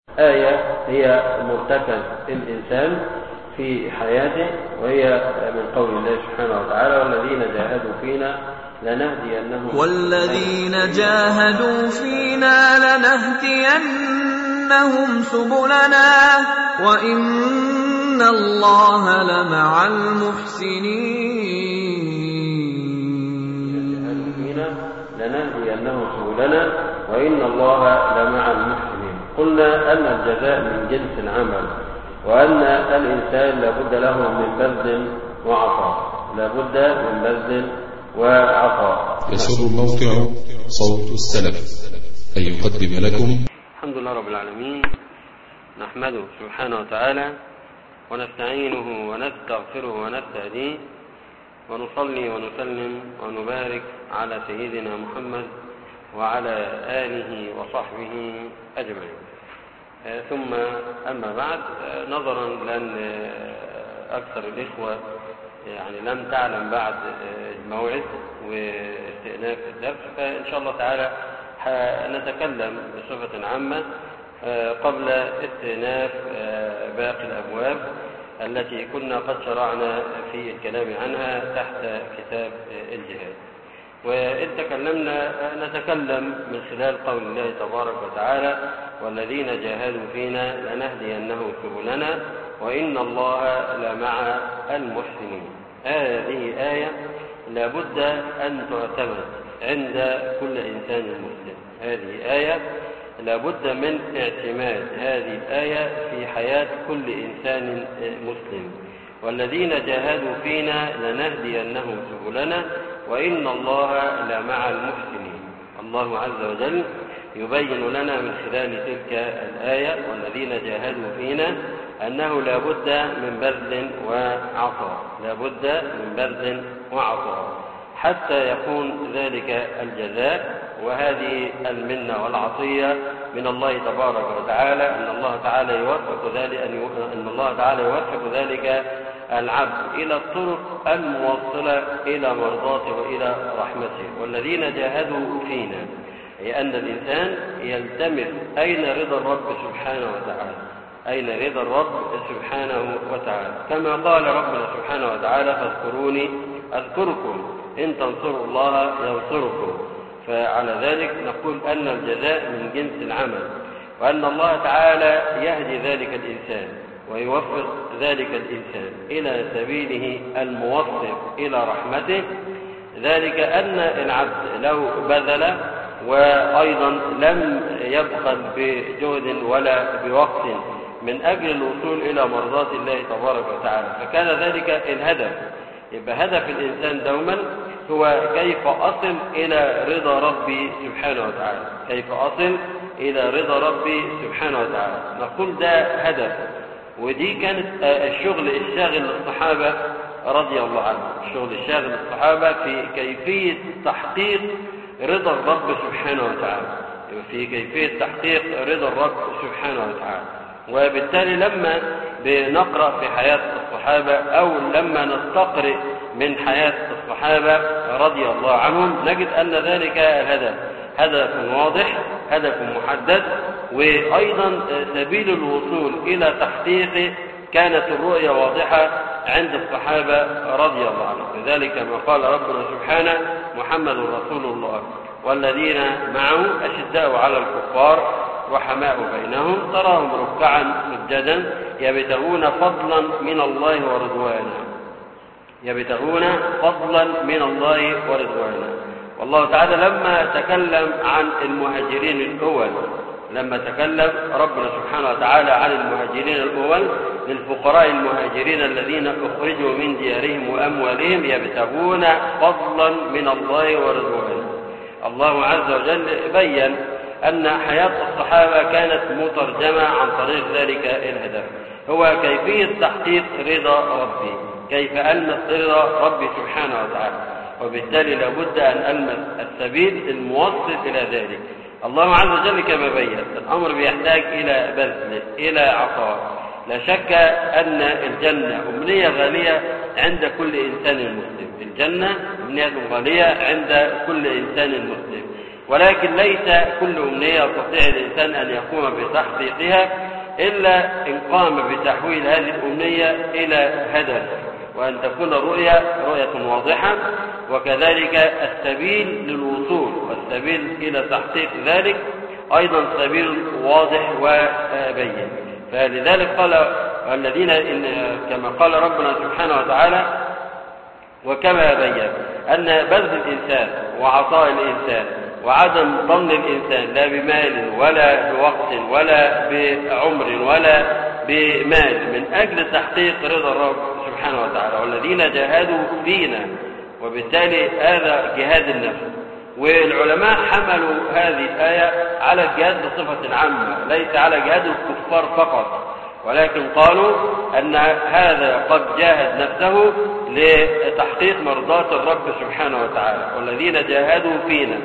آية هي مرتكز الإنسان في حياته وهي من قول الله سبحانه وتعالى والذين جاهدوا فينا لنهدينهم والذين جاهدوا فينا لنهدينهم سبلنا وإن الله لمع المحسنين فينا لنهدينهم سبلنا وإن الله لمع المحسنين قلنا أن الجزاء من جنس العمل وأن الإنسان لابد له من بذل وعطاء لابد من بذل وعطاء يسر الموقع صوت السلف أن يقدم لكم الحمد لله رب العالمين نحمده سبحانه وتعالى ونستعينه ونستغفره ونستهديه ونصلي ونسلم ونبارك على سيدنا محمد وعلى آله وصحبه أجمعين آه، ثم أما بعد آه، نظرا لأن آه، أكثر الإخوة يعني لم تعلم بعد الموعد واستئناف الدرس فإن شاء الله تعالى نتكلم بصفة عامة قبل استئناف باقي الأبواب التي كنا قد شرعنا في الكلام عنها تحت كتاب الجهاد وإن تكلمنا نتكلم من خلال قول الله تبارك وتعالى والذين جاهدوا فينا لنهدينهم سبلنا وإن الله لمع المحسنين هذه آية لابد أن تعتمد عند كل إنسان مسلم هذه آية لابد من اعتماد هذه الآية في حياة كل إنسان مسلم والذين جاهدوا فينا لنهدينهم سبلنا وإن الله لمع المحسنين الله عز وجل يبين لنا من خلال تلك الآية والذين جاهدوا فينا أنه لا بد من بذل وعطاء لا بد من بذل وعطاء حتى يكون ذلك الجزاء وهذه المنة والعطية من الله تبارك وتعالى أن الله تعالى يوفق ذلك أن الله تعالى يوفق ذلك العبد إلى الطرق الموصلة إلى مرضاته وإلى رحمته والذين جاهدوا فينا أي أن الإنسان يلتمس أين رضا الرب سبحانه وتعالى أين رضا الرب سبحانه وتعالى كما قال ربنا سبحانه وتعالى فاذكروني أذكركم إن تنصروا الله ينصركم فعلى ذلك نقول أن الجزاء من جنس العمل وأن الله تعالى يهدي ذلك الإنسان ويوفق ذلك الإنسان إلى سبيله الموفق إلى رحمته ذلك أن العبد لو بذل وأيضا لم يبخل بجهد ولا بوقت من أجل الوصول إلى مرضات الله تبارك وتعالى فكان ذلك الهدف يبقى هدف الإنسان دوما هو كيف أصل إلى رضا ربي سبحانه وتعالى كيف أصل إلى رضا ربي سبحانه وتعالى نقول ده هدف ودي كانت الشغل الشاغل للصحابة رضي الله عنهم الشغل الشاغل للصحابة في كيفية تحقيق رضا الرب سبحانه وتعالى في كيفية تحقيق رضا الرب سبحانه وتعالى وبالتالي لما بنقرأ في حياة الصحابة أو لما نستقرئ من حياة الصحابة رضي الله عنهم نجد أن ذلك الهدف هدف واضح هدف محدد وأيضا سبيل الوصول إلى تحقيقه كانت الرؤية واضحة عند الصحابة رضي الله عنهم لذلك ما قال ربنا سبحانه محمد رسول الله والذين معه أشداء على الكفار رحماء بينهم تراهم ركعا سجدا يبتغون فضلا من الله ورضوانا يبتغون فضلا من الله ورضوانا والله تعالى لما تكلم عن المهاجرين الأول لما تكلم ربنا سبحانه وتعالى عن المهاجرين الأول للفقراء المهاجرين الذين أخرجوا من ديارهم وأموالهم يبتغون فضلا من الله ورضوانه الله عز وجل بين أن حياة الصحابة كانت مترجمة عن طريق ذلك الهدف هو كيفية تحقيق رضا ربي كيف ألمس رضا ربي سبحانه وتعالى وبالتالي لابد أن ألمس السبيل الموصل إلى ذلك الله عز وجل كما بين الأمر بيحتاج إلى بذل إلى عطاء لا شك أن الجنة أمنية غالية عند كل إنسان مسلم الجنة أمنية غالية عند كل إنسان مسلم ولكن ليس كل أمنية يستطيع الإنسان أن يقوم بتحقيقها إلا إن قام بتحويل هذه الأمنية إلى هدف وأن تكون الرؤية رؤية واضحة وكذلك السبيل للوصول والسبيل إلى تحقيق ذلك أيضا سبيل واضح وبين فلذلك قال الذين كما قال ربنا سبحانه وتعالى وكما بين أن بذل الإنسان وعطاء الإنسان وعدم ضمن الإنسان لا بمال ولا بوقت ولا بعمر ولا بمال من أجل تحقيق رضا الرب سبحانه وتعالى والذين جاهدوا فينا وبالتالي هذا جهاد النفس والعلماء حملوا هذه الآية على الجهاد بصفة عامة ليس على جهاد الكفار فقط ولكن قالوا أن هذا قد جاهد نفسه لتحقيق مرضاة الرب سبحانه وتعالى والذين جاهدوا فينا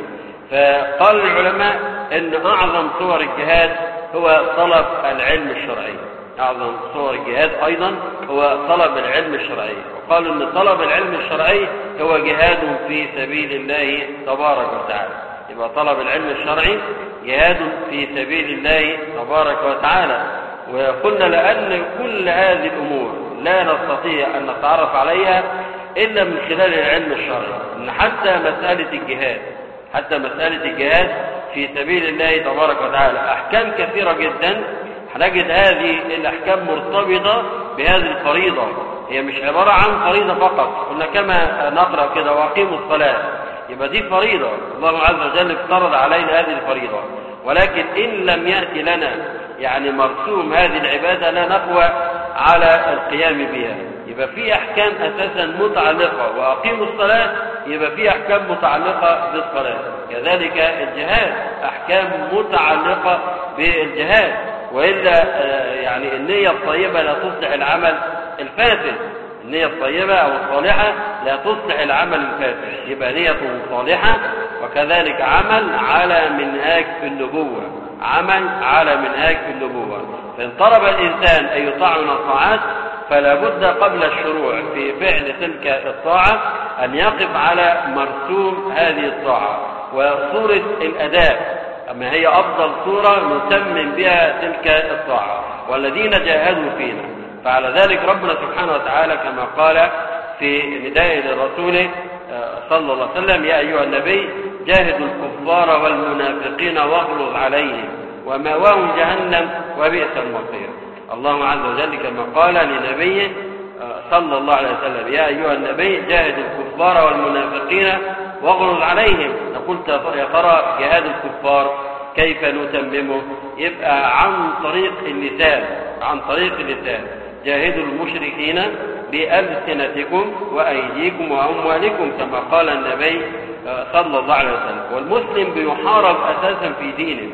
فقال العلماء أن أعظم صور الجهاد هو طلب العلم الشرعي أعظم صور الجهاد أيضا هو طلب العلم الشرعي وقالوا أن طلب العلم الشرعي هو جهاد في سبيل الله تبارك وتعالى يبقى طلب العلم الشرعي جهاد في سبيل الله تبارك وتعالى وقلنا لأن كل هذه الأمور لا نستطيع أن نتعرف عليها إلا من خلال العلم الشرعي إن حتى مسألة الجهاد حتى مسألة الجهاد في سبيل الله تبارك وتعالى أحكام كثيرة جدا هنجد هذه الأحكام مرتبطة بهذه الفريضة هي مش عبارة عن فريضة فقط قلنا كما نقرأ كده وأقيموا الصلاة يبقى دي فريضة الله عز وجل افترض علينا هذه الفريضة ولكن إن لم يأتي لنا يعني مرسوم هذه العبادة لا نقوى على القيام بها يبقى في أحكام أساسا متعلقة وأقيموا الصلاة يبقى في أحكام متعلقة بالصلاة كذلك الجهاد أحكام متعلقة بالجهاد وإلا يعني النية الطيبة لا تصلح العمل الفاسد النية الطيبة أو الصالحة لا تصلح العمل الفاسد يبقى نية صالحة وكذلك عمل على منهاج في النبوة عمل على منهاج في النبوة فإن طلب الإنسان أن يطاع من الطاعات فلا بد قبل الشروع في فعل تلك الطاعة أن يقف على مرسوم هذه الطاعة وصورة الأداء أما هي أفضل صورة نتمم بها تلك الطاعة والذين جاهدوا فينا فعلى ذلك ربنا سبحانه وتعالى كما قال في نداء لرسوله صلى الله عليه وسلم يا أيها النبي جاهدوا الكفار والمنافقين واغلظ عليهم وماواهم جهنم وبئس المصير الله عز وجل كما قال لنبيه صلى الله عليه وسلم يا أيها النبي جاهد الكفار والمنافقين واغلظ عليهم نقول يا ترى جهاد الكفار كيف نتممه يبقى عن طريق اللسان عن طريق اللسان جاهدوا المشركين بألسنتكم وأيديكم وأموالكم كما قال النبي صلى الله عليه وسلم والمسلم بيحارب أساسا في دينه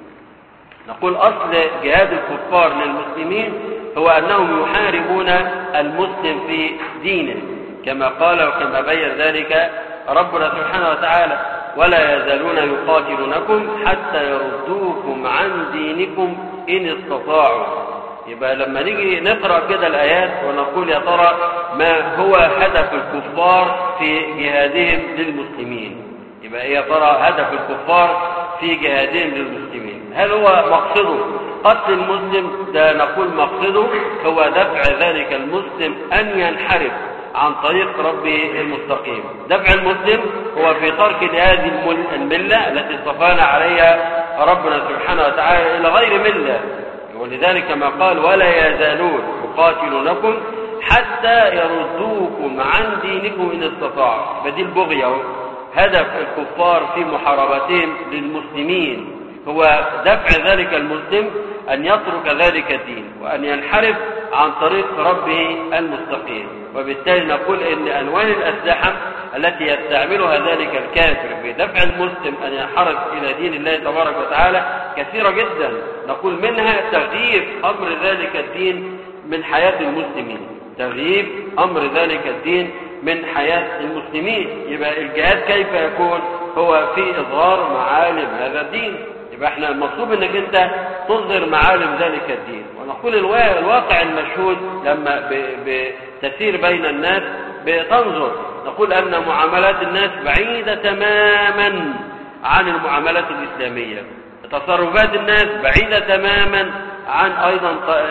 نقول أصل جهاد الكفار للمسلمين هو أنهم يحاربون المسلم في دينه كما قال وكما بين ذلك ربنا سبحانه وتعالى ولا يزالون يقاتلونكم حتى يردوكم عن دينكم إن استطاعوا يبقى لما نيجي نقرأ كده الآيات ونقول يا ترى ما هو هدف الكفار في جهادهم للمسلمين يبقى إيه يا ترى هدف الكفار في جهادهم للمسلمين هل هو مقصده قتل المسلم ده نقول مقصده هو دفع ذلك المسلم أن ينحرف عن طريق ربه المستقيم دفع المسلم هو في ترك هذه الملة التي اصطفانا عليها ربنا سبحانه وتعالى إلى غير ملة ولذلك كما قال ولا يزالون يقاتلونكم حتى يردوكم عن دينكم إن استطاعوا فدي البغية هدف الكفار في محاربتهم للمسلمين هو دفع ذلك المسلم أن يترك ذلك الدين وأن ينحرف عن طريق ربه المستقيم وبالتالي نقول إن ألوان الأسلحة التي يستعملها ذلك الكافر في دفع المسلم أن ينحرف إلى دين الله تبارك وتعالى كثيرة جدا نقول منها تغيير أمر ذلك الدين من حياة المسلمين تغيير أمر ذلك الدين من حياة المسلمين يبقى الجهاد كيف يكون هو في إظهار معالم هذا الدين يبقى احنا المطلوب انك انت تظهر معالم ذلك الدين ونقول الواقع المشهود لما بتسير بين الناس بتنظر نقول ان معاملات الناس بعيدة تماما عن المعاملات الإسلامية تصرفات الناس بعيدة تماما عن أيضا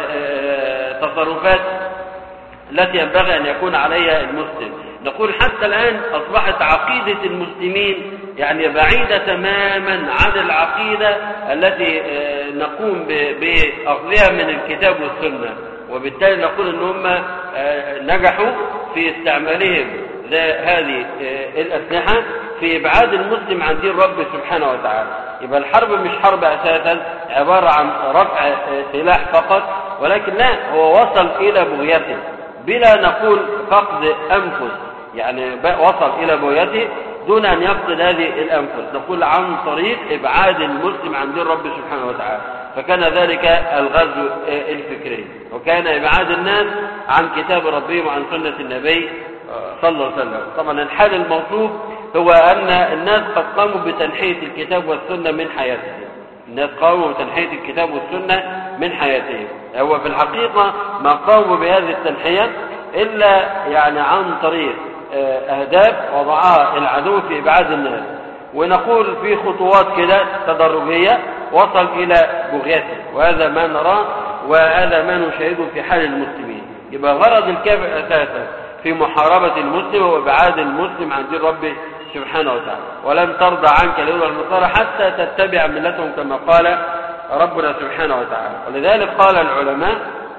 تصرفات التي ينبغي أن يكون عليها المسلم نقول حتى الآن أصبحت عقيدة المسلمين يعني بعيدة تماما عن العقيدة التي نقوم بأخذها من الكتاب والسنة وبالتالي نقول أن هم نجحوا في استعمالهم هذه الأسلحة في إبعاد المسلم عن دين ربه سبحانه وتعالى يبقى الحرب مش حرب أساسا عبارة عن رفع سلاح فقط ولكن لا هو وصل إلى بغيته بلا نقول فقد أنفس يعني وصل إلى بغيته دون أن يفقد هذه الأنفس نقول عن طريق إبعاد المسلم عن دين ربه سبحانه وتعالى فكان ذلك الغزو الفكري وكان إبعاد الناس عن كتاب ربهم وعن سنة النبي صلى الله عليه وسلم طبعا الحال الموصوف هو أن الناس قد قاموا بتنحية الكتاب والسنة من حياتهم الناس قاموا بتنحية الكتاب والسنة من حياتهم هو في الحقيقة ما قاموا بهذه التنحية إلا يعني عن طريق أهداف وضعها العدو في إبعاد الناس ونقول في خطوات كده تدرجية وصل إلى بغيته وهذا ما نراه وهذا ما نشاهده في حال المسلمين يبقى غرض الكافر أساسا في محاربة المسلم وإبعاد المسلم عن دين ربه سبحانه وتعالى ولن ترضى عنك اليهود والنصارى حتى تتبع ملتهم كما قال ربنا سبحانه وتعالى ولذلك قال العلماء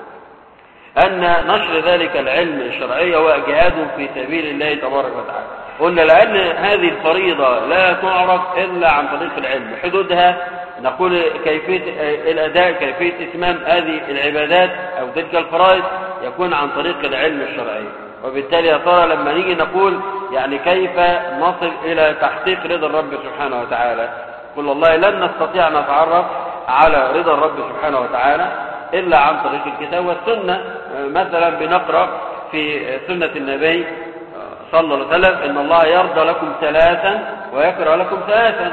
أن نشر ذلك العلم الشرعي هو جهاد في سبيل الله تبارك وتعالى قلنا لأن هذه الفريضة لا تعرف إلا عن طريق العلم حدودها نقول كيفية الأداء كيفية إتمام هذه العبادات أو تلك الفرائض يكون عن طريق العلم الشرعي وبالتالي يا ترى لما نيجي نقول يعني كيف نصل إلى تحقيق رضا الرب سبحانه وتعالى قل والله لن نستطيع أن نتعرف على رضا الرب سبحانه وتعالى إلا عن طريق الكتاب والسنة مثلا بنقرأ في سنة النبي صلى الله عليه وسلم إن الله يرضى لكم ثلاثا ويكره لكم ثلاثا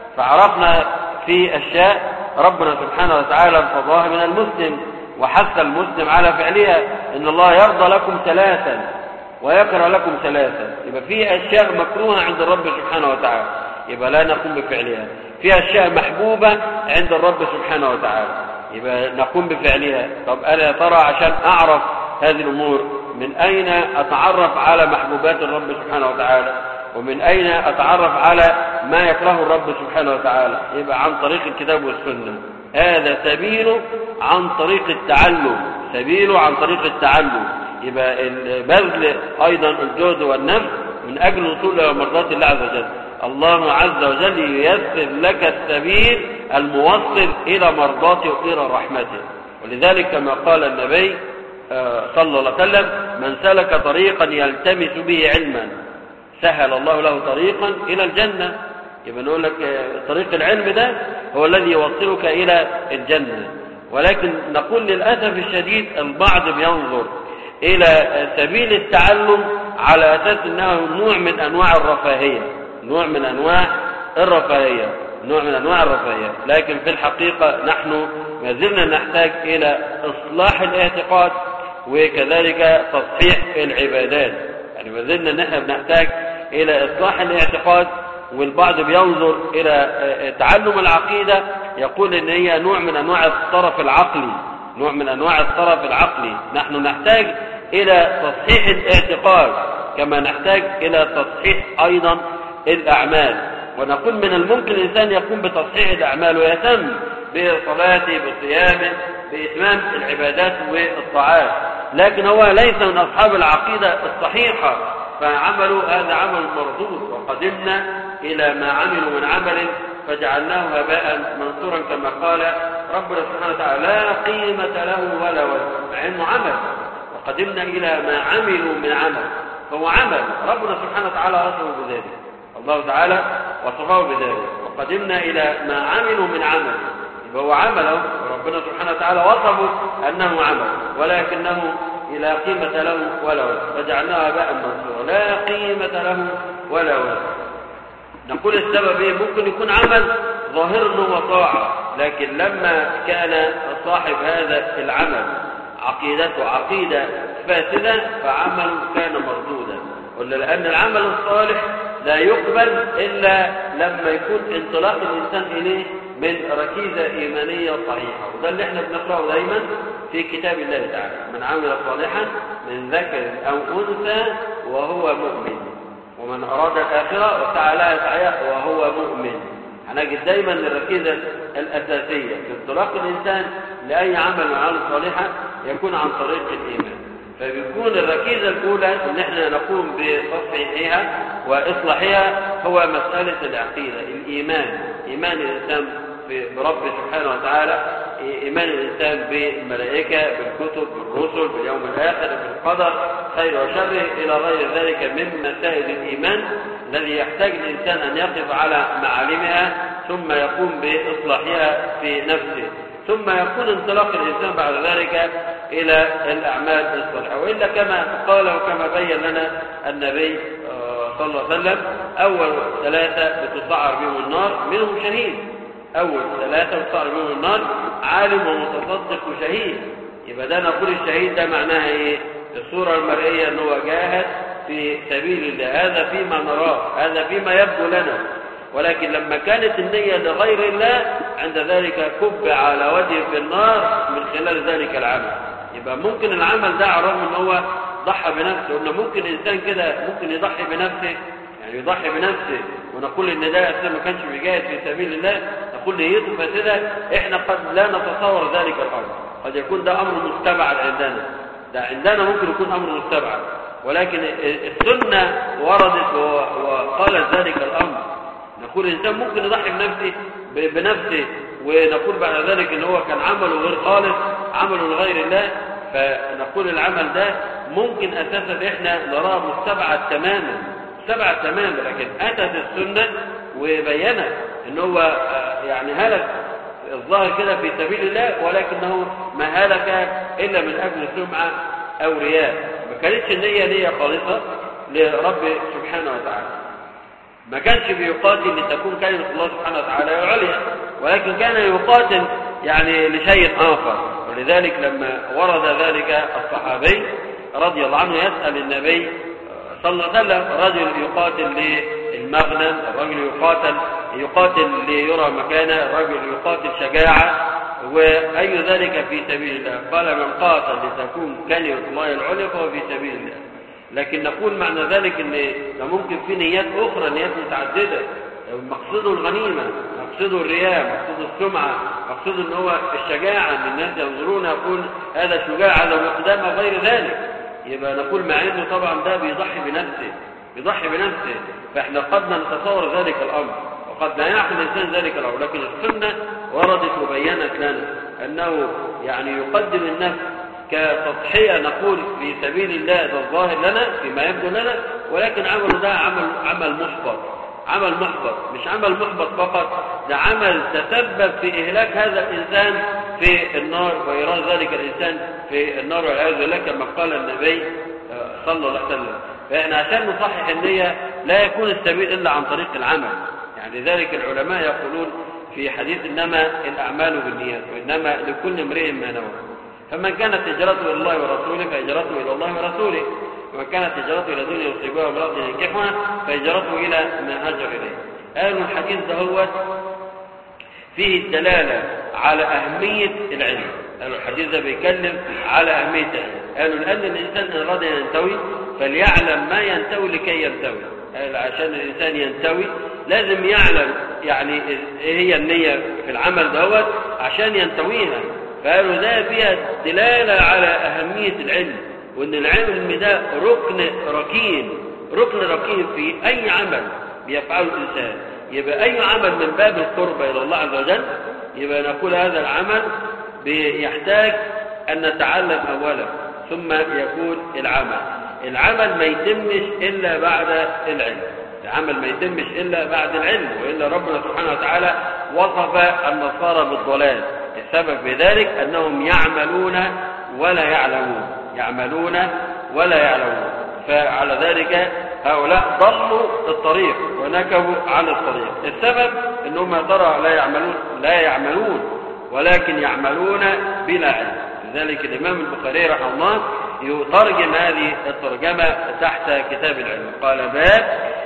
فعرفنا في أشياء ربنا سبحانه وتعالى ارتضاها من المسلم وحث المسلم على فعلها إن الله يرضى لكم ثلاثا ويكره لكم ثلاثا يبقى في أشياء مكروهة عند الرب سبحانه وتعالى يبقى لا نقوم بفعلها في أشياء محبوبة عند الرب سبحانه وتعالى يبقى نقوم بفعلها طب أنا يا ترى عشان أعرف هذه الأمور من أين أتعرف على محبوبات الرب سبحانه وتعالى ومن أين أتعرف على ما يكره الرب سبحانه وتعالى يبقى عن طريق الكتاب والسنة هذا سبيله عن طريق التعلم سبيله عن طريق التعلم يبقى البذل أيضا الجهد والنفس من أجل الوصول إلى مرضات الله عز وجل الله عز وجل ييسر لك السبيل الموصل إلى مرضاته وإلى رحمته ولذلك كما قال النبي صلى الله عليه وسلم من سلك طريقا يلتمس به علما سهل الله له طريقا إلى الجنة يبقى نقول لك طريق العلم ده هو الذي يوصلك إلى الجنة ولكن نقول للأسف الشديد البعض بينظر إلى سبيل التعلم على أساس أنه نوع من أنواع الرفاهية نوع من أنواع الرفاهية نوع من أنواع الرفاهية لكن في الحقيقة نحن ما زلنا نحتاج إلى إصلاح الاعتقاد وكذلك تصحيح العبادات يعني ما زلنا نحن بنحتاج إلى إصلاح الاعتقاد والبعض بينظر إلى تعلم العقيدة يقول إن هي نوع من أنواع الطرف العقلي نوع من أنواع الطرف العقلي نحن نحتاج إلى تصحيح الاعتقاد كما نحتاج إلى تصحيح أيضا الأعمال ونقول من الممكن الإنسان يقوم بتصحيح الأعمال ويتم بصلاته بصيامه بإتمام العبادات والطاعات لكن هو ليس من أصحاب العقيدة الصحيحة فعملوا هذا عمل مردود وقدمنا إلى ما عملوا من عمل فجعلناه هباء منصورا كما قال ربنا سبحانه وتعالى لا قيمة له ولا وزن مع انه عمل وقدمنا إلى ما عملوا من عمل فهو عمل ربنا سبحانه وتعالى وصفه بذلك الله تعالى وصفه بذلك وقدمنا إلى ما عملوا من عمل فهو عمله وربنا سبحانه وتعالى وصفه أنه عمل ولكنه لا قيمة له ولا وزن فجعلناه هباء منصورا لا قيمة له ولا وزن نقول السبب ايه ممكن يكون عمل ظاهر انه طاعه لكن لما كان صاحب هذا العمل عقيدته عقيده فاسده فعمله كان مردودا قلنا لان العمل الصالح لا يقبل إلا لما يكون انطلاق الإنسان إليه من ركيزة إيمانية صحيحة وده اللي احنا بنقرأه دايما في كتاب الله تعالى من عمل صالحا من ذكر أو أنثى وهو مؤمن ومن أراد الآخرة وسعى لها سعيها وهو مؤمن هنجد دايما الركيزة الأساسية في انطلاق الإنسان لأي عمل من الأعمال الصالحة يكون عن طريق الإيمان فبيكون الركيزة الأولى إن احنا نقوم بتصحيحها وإصلاحها هو مسألة العقيدة الإيمان إيمان الإنسان برب سبحانه وتعالى إيمان الإنسان بالملائكة بالكتب بالرسل باليوم الآخر بالقدر خير وشره إلى غير ذلك من مسائل الإيمان الذي يحتاج الإنسان أن يقف على معالمها ثم يقوم بإصلاحها في نفسه ثم يكون انطلاق الإنسان بعد ذلك إلى الأعمال الصالحة وإلا كما قال وكما بين لنا النبي صلى الله عليه وسلم أول ثلاثة بتصعر بهم النار منهم شهيد أول ثلاثة بتصعر بهم النار عالم ومتصدق وشهيد يبقى ده نقول الشهيد ده معناها إيه؟ الصورة المرئية أنه جاهد في سبيل الله هذا فيما نراه هذا فيما يبدو لنا ولكن لما كانت النية لغير الله عند ذلك كب على وجهه في النار من خلال ذلك العمل يبقى ممكن العمل ده على الرغم ان هو ضحى بنفسه انه ممكن انسان كده ممكن يضحي بنفسه يعني يضحي بنفسه ونقول ان ده اساسا ما كانش بيجاهد في سبيل الله نقول نيته فاسده احنا قد لا نتصور ذلك الامر قد يكون ده امر مستبعد عندنا ده عندنا ممكن يكون امر مستبعد ولكن السنه وردت وقالت ذلك الامر نقول الإنسان ممكن يضحي بنفسه بنفسه ونقول بعد ذلك ان هو كان عمله غير خالص عمله لغير الله فنقول العمل ده ممكن أساسا إحنا نراه مستبعد تماما مستبعد تماما لكن أتت السنة وبينت ان هو يعني هلك الظاهر كده في سبيل الله ولكنه ما هلك إلا من أجل سمعة أو رياء ما كانتش النية نية خالصة لرب سبحانه وتعالى ما كانش بيقاتل لتكون كلمة الله سبحانه وتعالى عليا ولكن كان يقاتل يعني لشيء آخر ولذلك لما ورد ذلك الصحابي رضي الله عنه يسأل النبي صلى الله عليه وسلم رجل يقاتل للمغنم الرجل يقاتل يقاتل ليرى مكانه الرجل يقاتل شجاعة وأي ذلك في سبيل الله قال من قاتل لتكون كلمة الله العليا فهو في سبيل الله لكن نقول معنى ذلك ان ده ممكن في نيات اخرى نيات متعدده مقصده الغنيمه مقصده الرياء مقصده السمعه مقصده ان هو الشجاعه ان الناس ينظرون يقول هذا شجاع هذا مقدام غير ذلك يبقى نقول مع انه طبعا ده بيضحي بنفسه بيضحي بنفسه فاحنا قد نتصور ذلك الامر وقد لا يعقل الانسان ذلك الامر لكن السنه وردت وبينت لنا انه يعني يقدم النفس كتضحية نقول في سبيل الله ده الظاهر لنا فيما يبدو لنا ولكن عمله ده عمل عمل محبط عمل محبط مش عمل محبط فقط ده عمل تسبب في إهلاك هذا الإنسان في النار وإيراد ذلك الإنسان في النار والعياذ بالله كما قال النبي صلى الله عليه وسلم فإحنا عشان نصحح النية لا يكون السبيل إلا عن طريق العمل يعني ذلك العلماء يقولون في حديث إنما الأعمال بالنيات وإنما لكل امرئ ما نوى فمن كانت هجرته الى الله ورسوله فهجرته الى الله ورسوله ومن كانت هجرته الى دنيا يصيبها وامرأة ينكحها فهجرته الى ما هاجر اليه قالوا الحديث ده هو فيه الدلالة على أهمية العلم قالوا الحديث ده بيتكلم على أهمية العلم قالوا لأن الإنسان إن أراد أن ينتوي فليعلم ما ينتوي لكي ينتوي قال عشان الإنسان ينتوي لازم يعلم يعني إيه هي النية في العمل دوت عشان ينتويها فقالوا ده فيها دلالة على أهمية العلم وأن العلم ده ركن ركين ركن ركين في أي عمل بيفعله الإنسان يبقى أي عمل من باب القربة إلى الله عز وجل يبقى نقول هذا العمل يحتاج أن نتعلم أولا ثم يكون العمل العمل ما يتمش إلا بعد العلم العمل ما يتمش إلا بعد العلم وإلا ربنا سبحانه وتعالى وصف النصارى بالضلال السبب في ذلك أنهم يعملون ولا يعلمون يعملون ولا يعلمون فعلى ذلك هؤلاء ضلوا الطريق ونكبوا عن الطريق السبب أنهم ترى لا يعملون لا يعملون ولكن يعملون بلا علم لذلك الإمام البخاري رحمه الله يترجم هذه الترجمة تحت كتاب العلم قال باب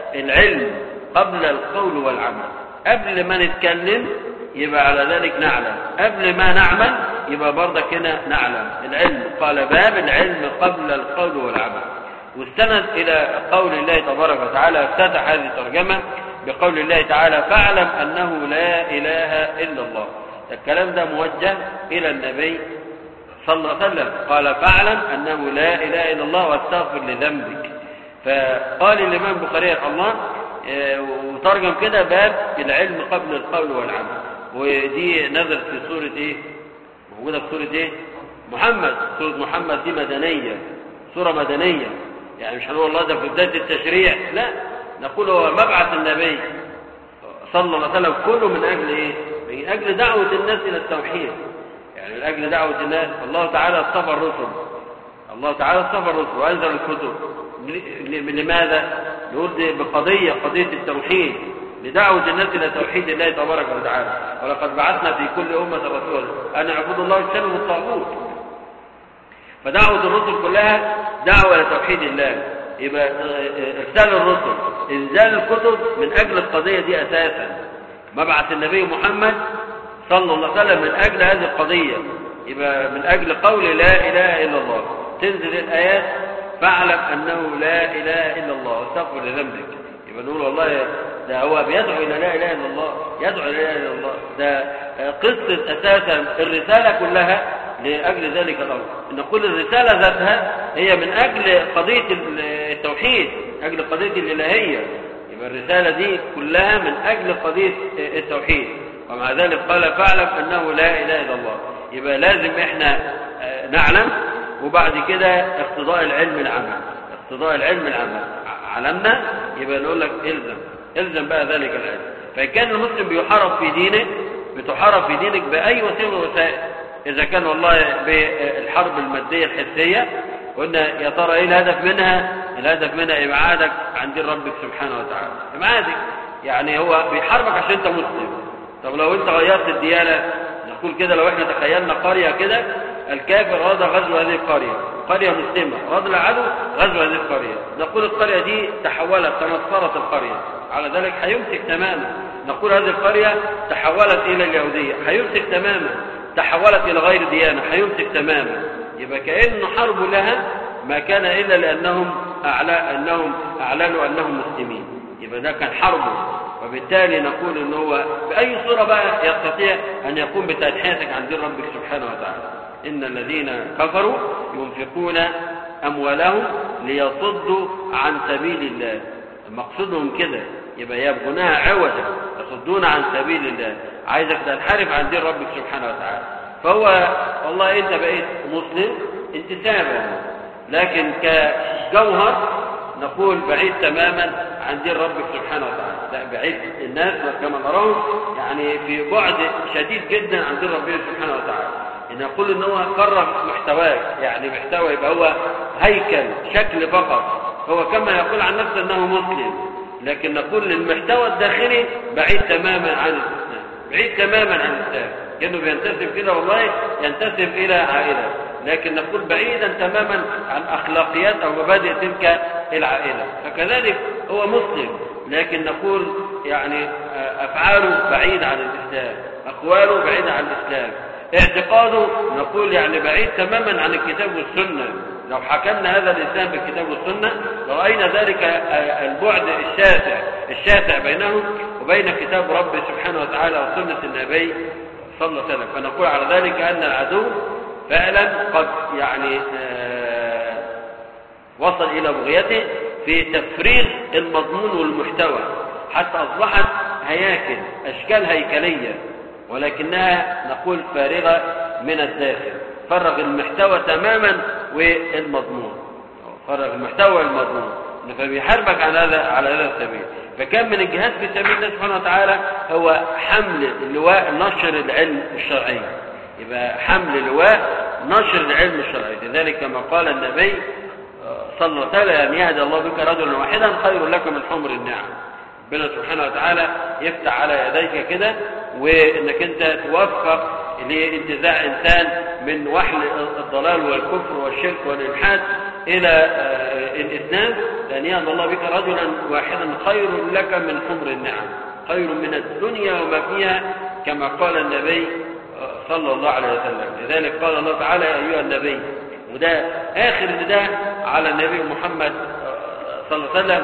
العلم قبل القول والعمل قبل ما نتكلم يبقى على ذلك نعلم قبل ما نعمل يبقى برضك هنا نعلم العلم قال باب العلم قبل القول والعمل واستند إلى قول الله تبارك وتعالى افتتح هذه الترجمة بقول الله تعالى فاعلم أنه لا إله إلا الله الكلام ده موجه إلى النبي صلى الله عليه وسلم قال فاعلم أنه لا إله إلا الله واستغفر لذنبك فقال الإمام البخاري رحمه الله آه، وترجم كده باب العلم قبل القول والعمل ودي نزلت في سورة إيه؟ موجودة في سورة إيه؟ محمد سورة محمد دي مدنية سورة مدنية يعني مش هنقول الله ده في بداية التشريع لا نقول هو مبعث النبي صلى الله عليه وسلم كله من أجل إيه؟ من أجل دعوة الناس إلى التوحيد يعني من أجل دعوة الناس الله تعالى اصطفى الرسل الله تعالى اصطفى الرسل وأنزل الكتب ل- لماذا؟ نقول دي بقضية قضية التوحيد لدعوة الناس إلى توحيد الله تبارك وتعالى ولقد بعثنا في كل أمة رسولا أن اعبدوا الله واجتنبوا الطاغوت فدعوة الرسل كلها دعوة إلى توحيد الله يبقى إرسال الرسل إنزال الكتب من أجل القضية دي أساسا مبعث النبي محمد صلى الله عليه وسلم من أجل هذه القضية يبقى من أجل قول لا إله إلا الله تنزل الآيات فاعلم أنه لا إله إلا الله واستغفر لذنبك يبقى نقول والله ده هو بيدعو إلى لا إله إلا الله يدعو إلى لا إله إلا الله ده قصة أساسا الرسالة كلها لأجل ذلك الأمر نقول الرسالة ذاتها هي من أجل قضية التوحيد أجل قضية الإلهية يبقى الرسالة دي كلها من أجل قضية التوحيد ومع ذلك قال فاعلم أنه لا إله إلا الله يبقى لازم إحنا آه، نعلم وبعد كده اقتضاء العلم العمل اقتضاء العلم العمل ع- علمنا يبقى نقول لك الزم الزم بقى ذلك العلم فإن كان المسلم بيحارب في دينه بتحارب في دينك بأي وسيلة من الوسائل إذا كان والله بالحرب المادية الحسية قلنا يا ترى إيه الهدف منها الهدف منها إبعادك عن دين ربك سبحانه وتعالى إبعادك يعني هو بيحاربك عشان أنت مسلم طب لو أنت غيرت الديانة نقول كده لو احنا تخيلنا قرية كده الكافر أراد غزو هذه القرية قرية مسلمة أراد العدو غزو هذه القرية نقول القرية دي تحولت تنصرت القرية على ذلك هيمسك تماما نقول هذه القرية تحولت إلى اليهودية هيمسك تماما تحولت إلى غير ديانة هيمسك تماما يبقى كأن حرب لها ما كان إلا لأنهم أعلى أنهم أعلنوا أنهم مسلمين يبقى ده كان حربه وبالتالي نقول ان هو باي صوره بقى يستطيع ان يقوم بتنحيتك عن دين ربك سبحانه وتعالى ان الذين كفروا ينفقون اموالهم ليصدوا عن سبيل الله مقصودهم كده يبقى يبغونها عوجا يصدون عن سبيل الله عايزك تنحرف عن دين ربك سبحانه وتعالى فهو والله انت بقيت مسلم انتسابا لكن كجوهر نقول بعيد تماما عن دين ربك سبحانه وتعالى لا بعيد الناس كما نراهم يعني في بعد شديد جدا عن دين ربنا سبحانه وتعالى ان نقول ان هو قرر محتواك يعني محتوى يبقى هو هيكل شكل فقط هو كما يقول عن نفسه انه مسلم لكن نقول المحتوى الداخلي بعيد تماما عن الاسلام بعيد تماما عن الاسلام كانه بينتسب كده والله ينتسب الى عائله لكن نقول بعيدا تماما عن اخلاقيات او مبادئ تلك العائله فكذلك هو مسلم لكن نقول يعني افعاله بعيد عن الاسلام اقواله بعيده عن الاسلام اعتقاده نقول يعني بعيد تماما عن الكتاب والسنه لو حكمنا هذا الانسان بالكتاب والسنه راينا ذلك البعد الشاسع الشاسع بينه وبين كتاب رب سبحانه وتعالى وسنه النبي صلى الله عليه وسلم فنقول على ذلك ان العدو فعلا قد يعني آه وصل إلى بغيته في تفريغ المضمون والمحتوى حتى أصبحت هياكل أشكال هيكلية ولكنها نقول فارغة من الداخل فرغ المحتوى تماما والمضمون فرغ المحتوى والمضمون فبيحاربك على هذا على هذا السبيل فكان من الجهاد في سبيل الله سبحانه وتعالى هو حمل لواء نشر العلم الشرعي يبقى حمل لواء نشر العلم الشرعي لذلك كما قال النبي صلى الله عليه وسلم أن يهدي الله بك رجلا واحدا خير لك من حمر النعم ربنا سبحانه وتعالى يفتح على يديك كده وانك انت توفق لانتزاع انسان من وحل الضلال والكفر والشرك والالحاد إلى آه، الإسلام لأن يهد الله بك رجلا واحدا خير لك من حمر النعم خير من الدنيا وما فيها كما قال النبي آه، صلى الله عليه وسلم لذلك قال الله تعالى يا أيها النبي وده آخر نداء على النبي محمد آه، صلى الله عليه وسلم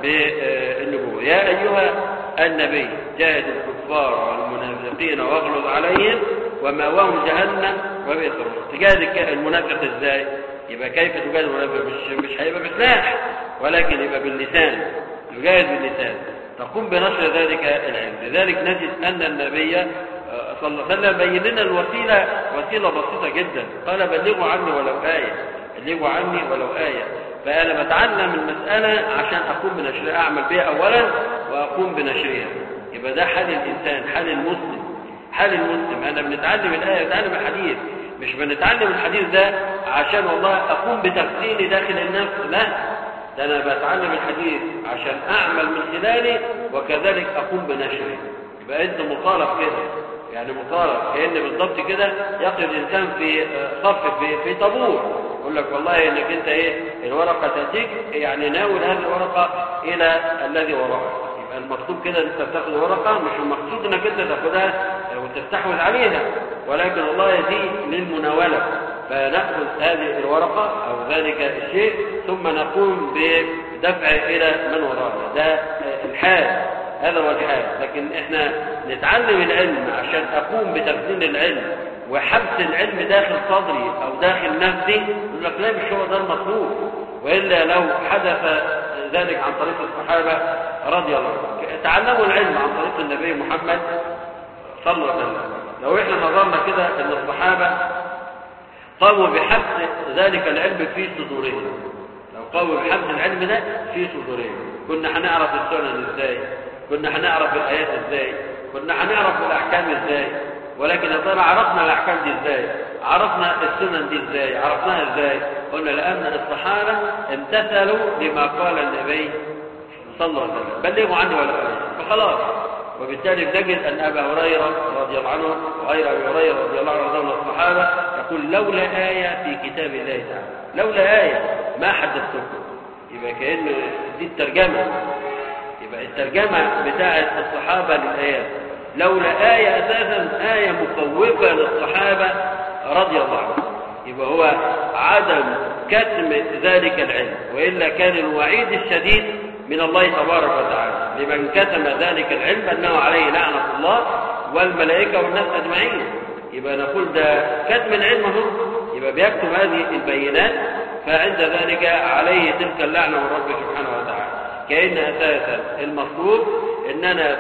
بالنبوة يا أيها النبي جاهد الكفار والمنافقين واغلظ عليهم ومأواهم جهنم وبئس المصير تجاهد المنافق ازاي يبقى كيف تجاهد المنافق مش مش هيبقى بسلاح ولكن يبقى باللسان تجاهد باللسان تقوم بنشر ذلك العلم لذلك نجد ان النبي آه، صلى الله عليه وسلم بين لنا الوسيله وسيله بسيطه جدا قال بلغوا عني ولو ايه بلغوا عني ولو ايه فانا بتعلم المساله عشان اقوم بنشرها اعمل بها اولا واقوم بنشرها يبقى ده حال الانسان حال المسلم حال المسلم انا بنتعلم الايه بنتعلم الحديث مش بنتعلم الحديث ده عشان والله اقوم بتفصيلي داخل النفس لا ده انا بتعلم الحديث عشان اعمل من خلاله وكذلك اقوم بنشره يبقى انت مطالب كده يعني مطالب كان بالضبط كده يقف الانسان في صف في في طابور يقول لك والله انك انت ايه الورقه تاتيك يعني ناول هذه الورقه الى الذي وراءك يبقى المطلوب كده انت بتاخد ورقه مش المقصود انك انت تاخدها وتستحوذ عليها ولكن الله يزيد للمناوله فناخذ هذه الورقه او ذلك الشيء ثم نقوم بدفع الى من وراءنا ده الحال هذا هو الحال لكن احنا نتعلم العلم عشان اقوم بتخزين العلم وحبس العلم داخل صدري او داخل نفسي يقول لك لا مش هو ده المطلوب والا لو حدث ذلك عن طريق الصحابه رضي الله عنهم تعلموا العلم عن طريق النبي محمد صلى الله عليه وسلم لو احنا نظرنا كده ان الصحابه قاموا بحبس ذلك العلم في صدورهم لو قاموا بحبس العلم ده في صدورهم كنا هنعرف السنن ازاي كنا هنعرف الايات ازاي كنا هنعرف الاحكام ازاي ولكن يا ترى عرفنا الاحكام دي ازاي عرفنا السنن دي ازاي عرفناها ازاي قلنا لان الصحابه امتثلوا لما قال النبي صلى الله عليه وسلم بلغوا عني ولا أعلم فخلاص وبالتالي بنجد ان ابا هريره رضي الله عنه وغير ابي هريره رضي الله عنه من الصحابه يقول لولا ايه في كتاب الله تعالى لولا ايه ما حدثتكم يبقى كان دي الترجمه يبقى الترجمه بتاعه الصحابه للايات لولا ايه اساسا ايه مخوفه للصحابه رضي الله عنهم يبقى هو عدم كتم ذلك العلم والا كان الوعيد الشديد من الله تبارك وتعالى لمن كتم ذلك العلم انه عليه لعنه الله والملائكه والناس اجمعين يبقى نقول ده كتم العلم هو يبقى بيكتم هذه البينات فعند ذلك عليه تلك اللعنه من رب سبحانه وتعالى كان اساسا المطلوب ان انا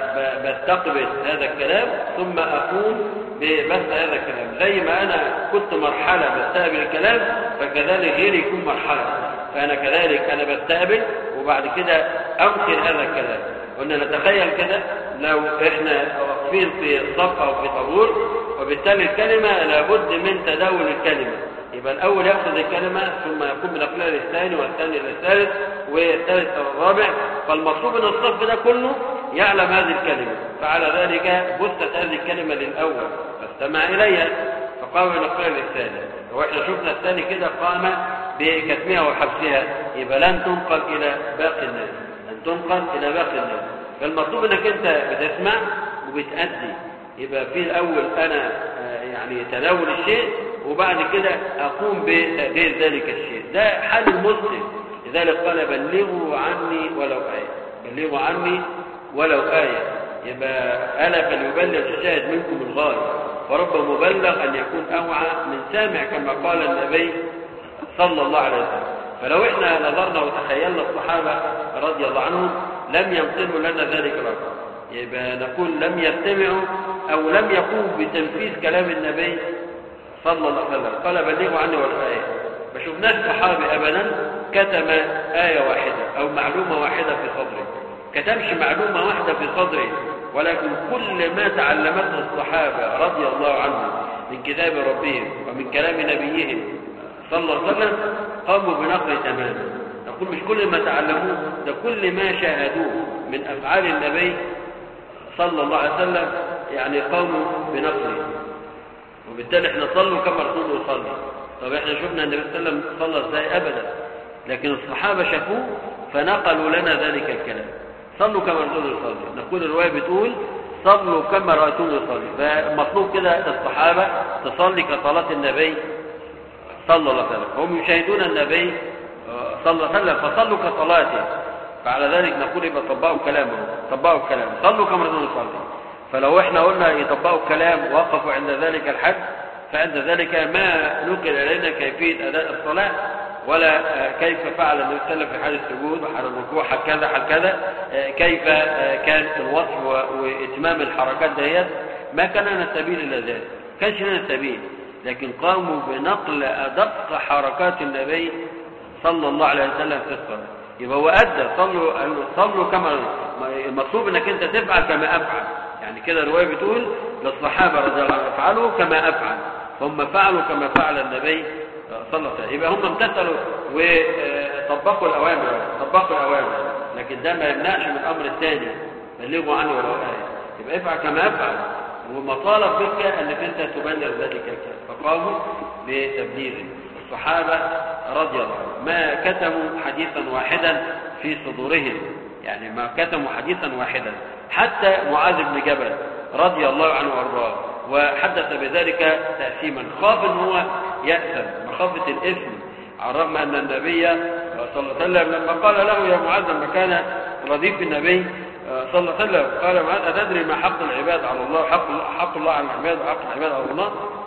بستقبل هذا الكلام ثم اقوم ببث هذا الكلام زي ما انا كنت مرحله بستقبل الكلام فكذلك غيري يكون مرحله فانا كذلك انا بستقبل وبعد كده انقل هذا الكلام قلنا نتخيل كده لو احنا واقفين في صف او في طابور وبالتالي الكلمه لابد من تداول الكلمه يبقى الاول ياخذ الكلمه ثم يقوم بنقلها للثاني والثاني للثالث والثالث او الرابع فالمطلوب ان الصف ده كله يعلم هذه الكلمه فعلى ذلك بثت هذه الكلمه للاول فاستمع اليها فقام بنقلها للثاني واحنا شفنا الثاني كده قام بكتمها وحبسها يبقى لن تنقل الى باقي الناس لن تنقل الى باقي الناس فالمطلوب انك انت بتسمع وبتأدي يبقى في الاول انا يعني تناول الشيء وبعد كده اقوم بتغيير ذلك الشيء ده حال المسلم لذلك قال بلغوا عني ولو آية بلغوا عني ولو آية يبقى ألا فليبلغ الشاهد منكم الغاية فرب مبلغ أن يكون أوعى من سامع كما قال النبي صلى الله عليه وسلم فلو احنا نظرنا وتخيلنا الصحابة رضي الله عنهم لم يمكنوا لنا ذلك الأمر يبقى نقول لم يستمعوا أو لم يقوموا بتنفيذ كلام النبي صلى الله عليه وسلم قال بلغوا عني والآية ما شفناش صحابي أبدا كتم آية واحدة أو معلومة واحدة في صدره كتمش معلومة واحدة في صدره ولكن كل ما تعلمته الصحابة رضي الله عنهم من كتاب ربهم ومن كلام نبيهم صلى الله عليه وسلم قاموا بنقل تماما نقول مش كل ما تعلموه ده كل ما شاهدوه من أفعال النبي صلى الله عليه وسلم يعني قاموا بنقله وبالتالي احنا صلوا كما الرسول يصلي طب احنا شفنا النبي صلى الله عليه وسلم صلى ازاي ابدا لكن الصحابه شافوه فنقلوا لنا ذلك الكلام صلوا كما رسول يصلي نقول الروايه بتقول صلوا كما رأيتم يصلي فمطلوب كده الصحابة تصلي كصلاة النبي صلى الله عليه وسلم هم يشاهدون النبي صلى الله عليه وسلم فصلوا كصلاته فعلى ذلك نقول يبقى طبقوا كلامه طبقوا الكلام صلوا كما رأيتم يصلي فلو احنا قلنا يطبقوا الكلام وقفوا عند ذلك الحد فعند ذلك ما نقل إلينا كيفية أداء الصلاة ولا كيف فعل النبي صلى الله عليه وسلم في حال السجود وحال الركوع هكذا هكذا كيف كان الوصف واتمام الحركات ديت ما كان لنا سبيل الا ذلك كانش لنا سبيل لكن قاموا بنقل ادق حركات النبي صلى الله عليه وسلم في الصلاه يبقى هو ادى صلوا صلوا كما المطلوب انك انت تفعل كما افعل يعني كده الروايه بتقول للصحابه رضي الله عنهم افعلوا كما افعل هم فعلوا كما فعل النبي صلى الله عليه وسلم يبقى هم امتثلوا وطبقوا الاوامر طبقوا الاوامر لكن ده ما يمنعش من الامر الثاني بلغوا عني ولو ايه يبقى افعل كما افعل ومطالب بك انك انت تبلغ ذلك الكلام فقاموا بتبليغه الصحابه رضي الله عنهم ما كتموا حديثا واحدا في صدورهم يعني ما كتموا حديثا واحدا حتى معاذ بن جبل رضي الله عنه وارضاه وحدث بذلك تأثيما خاف ان هو يأثم مخافة الإثم على الرغم أن النبي صلى الله عليه وسلم لما قال له يا معاذ لما كان رديف النبي صلى الله عليه وسلم قال معاذ أتدري ما حق العباد على الله حق, حق الله على العباد وحق العباد على الله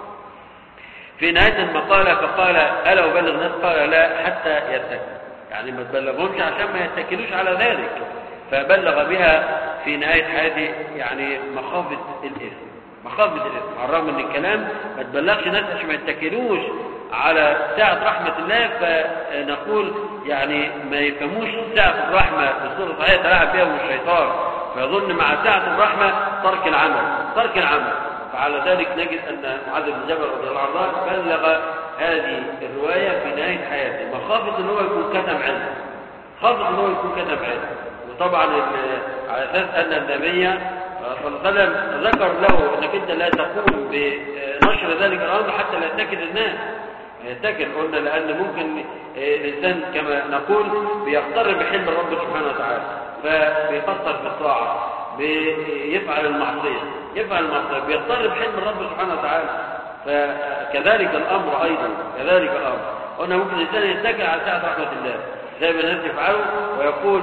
في نهاية المقالة فقال ألا أبلغ الناس قال لا حتى يتكل يعني ما تبلغهمش عشان ما يتكلوش على ذلك فبلغ بها في نهاية حياته يعني مخافة الإثم مخافة الإثم على الرغم من الكلام ما تبلغش ناس عشان ما يتكلوش على ساعة رحمة الله فنقول يعني ما يفهموش ساعة الرحمة بصورة صحيحة تلاعب بها الشيطان فيظن مع ساعة الرحمة ترك العمل ترك العمل فعلى ذلك نجد أن معاذ بن جبل رضي الله عنه بلغ هذه الرواية في نهاية حياته مخافة أن هو يكون كتم علم خافة أن هو يكون كتم علم وطبعا على أساس أن النبي صلى الله عليه وسلم ذكر له انك انت لا تقوم بنشر ذلك الامر حتى لا يتكد الناس يتكل قلنا لان ممكن الانسان كما نقول بيغتر بحلم الرب سبحانه وتعالى فبيقصر في الطاعه بيفعل المعصيه يفعل المعصيه بيغتر بحلم الرب سبحانه وتعالى فكذلك الامر ايضا كذلك الامر قلنا ممكن الانسان يتكل على ساعه رحمه الله زي ما الناس يفعلوا ويقول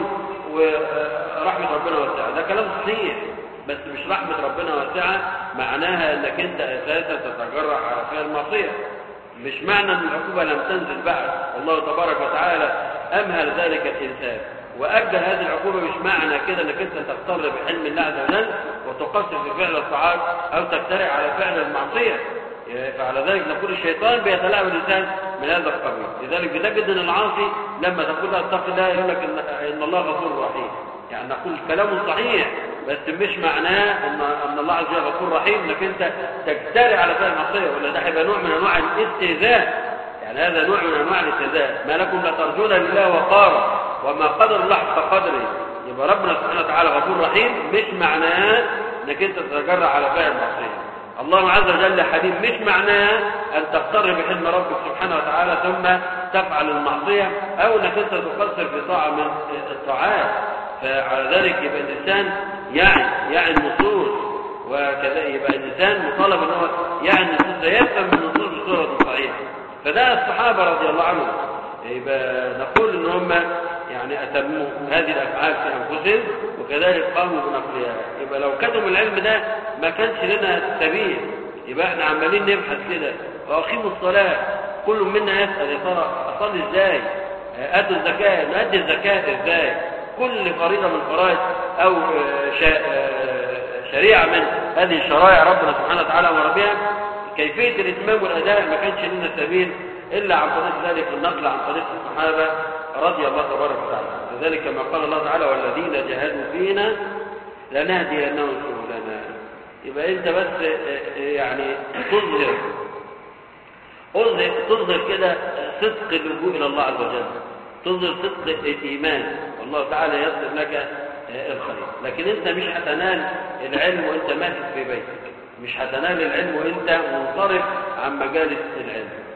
ورحمه ربنا واسعه ده كلام صحيح بس مش رحمة ربنا واسعة معناها انك انت اساسا تتجرع على فعل المعصية مش معنى ان العقوبة لم تنزل بعد الله تبارك وتعالى امهل ذلك الانسان واجل هذه العقوبة مش معنى كده انك انت تغتر بحلم الله عز وجل وتقصر في فعل الطاعات او تجترئ على فعل المعصية فعلى ذلك نقول الشيطان بيتلاعب الانسان من هذا القبيل لذلك بتجد ان العاصي لما تقول له اتق الله يقول لك ان الله غفور رحيم يعني نقول كلام صحيح بس مش معناه ان ان الله عز وجل غفور رحيم انك انت تجترئ على فعل المعصيه ولا ده هيبقى نوع من انواع الاستهزاء يعني هذا نوع من انواع الاستهزاء ما لكم لا ترجون لله وقارا وما قدر الله حق قدره يبقى ربنا سبحانه وتعالى غفور رحيم مش معناه انك انت تتجرأ على فعل المعصيه الله عز وجل حليم مش معناه ان تغتر بحلم ربك سبحانه وتعالى ثم تفعل المعصيه او انك انت تقصر في طاعه من الطاعات فعلى ذلك يبقى الانسان يعني يعني النصوص وكذا يبقى الانسان مطالب ان هو يعني النصوص يفهم من النصوص بصوره صحيحه فده الصحابه رضي الله عنهم يبقى نقول ان هم يعني اتموا هذه الافعال في انفسهم وكذلك قاموا بنقلها يبقى لو كتموا العلم ده ما كانش لنا سبيل يبقى احنا عمالين نبحث كده واقيموا الصلاه كل منا يسال يا ترى اصلي ازاي ادوا الزكاه نادي الزكاه ازاي كل فريضة من الفرائض أو شريعة من هذه الشرائع ربنا سبحانه وتعالى أمر بها كيفية الإتمام والأداء ما كانش لنا سبيل إلا عن طريق ذلك النقل عن طريق الصحابة رضي الله تبارك وتعالى لذلك كما قال الله تعالى والذين جاهدوا فينا لنهدينهم سبلنا يبقى أنت بس يعني تظهر تظهر تظهر كده صدق اللجوء إلى الله عز وجل تظهر صدق الإيمان والله تعالى يصل لك الخير لكن انت مش هتنال العلم وانت ماسك في بيتك مش هتنال العلم وانت منصرف عن مجالس العلم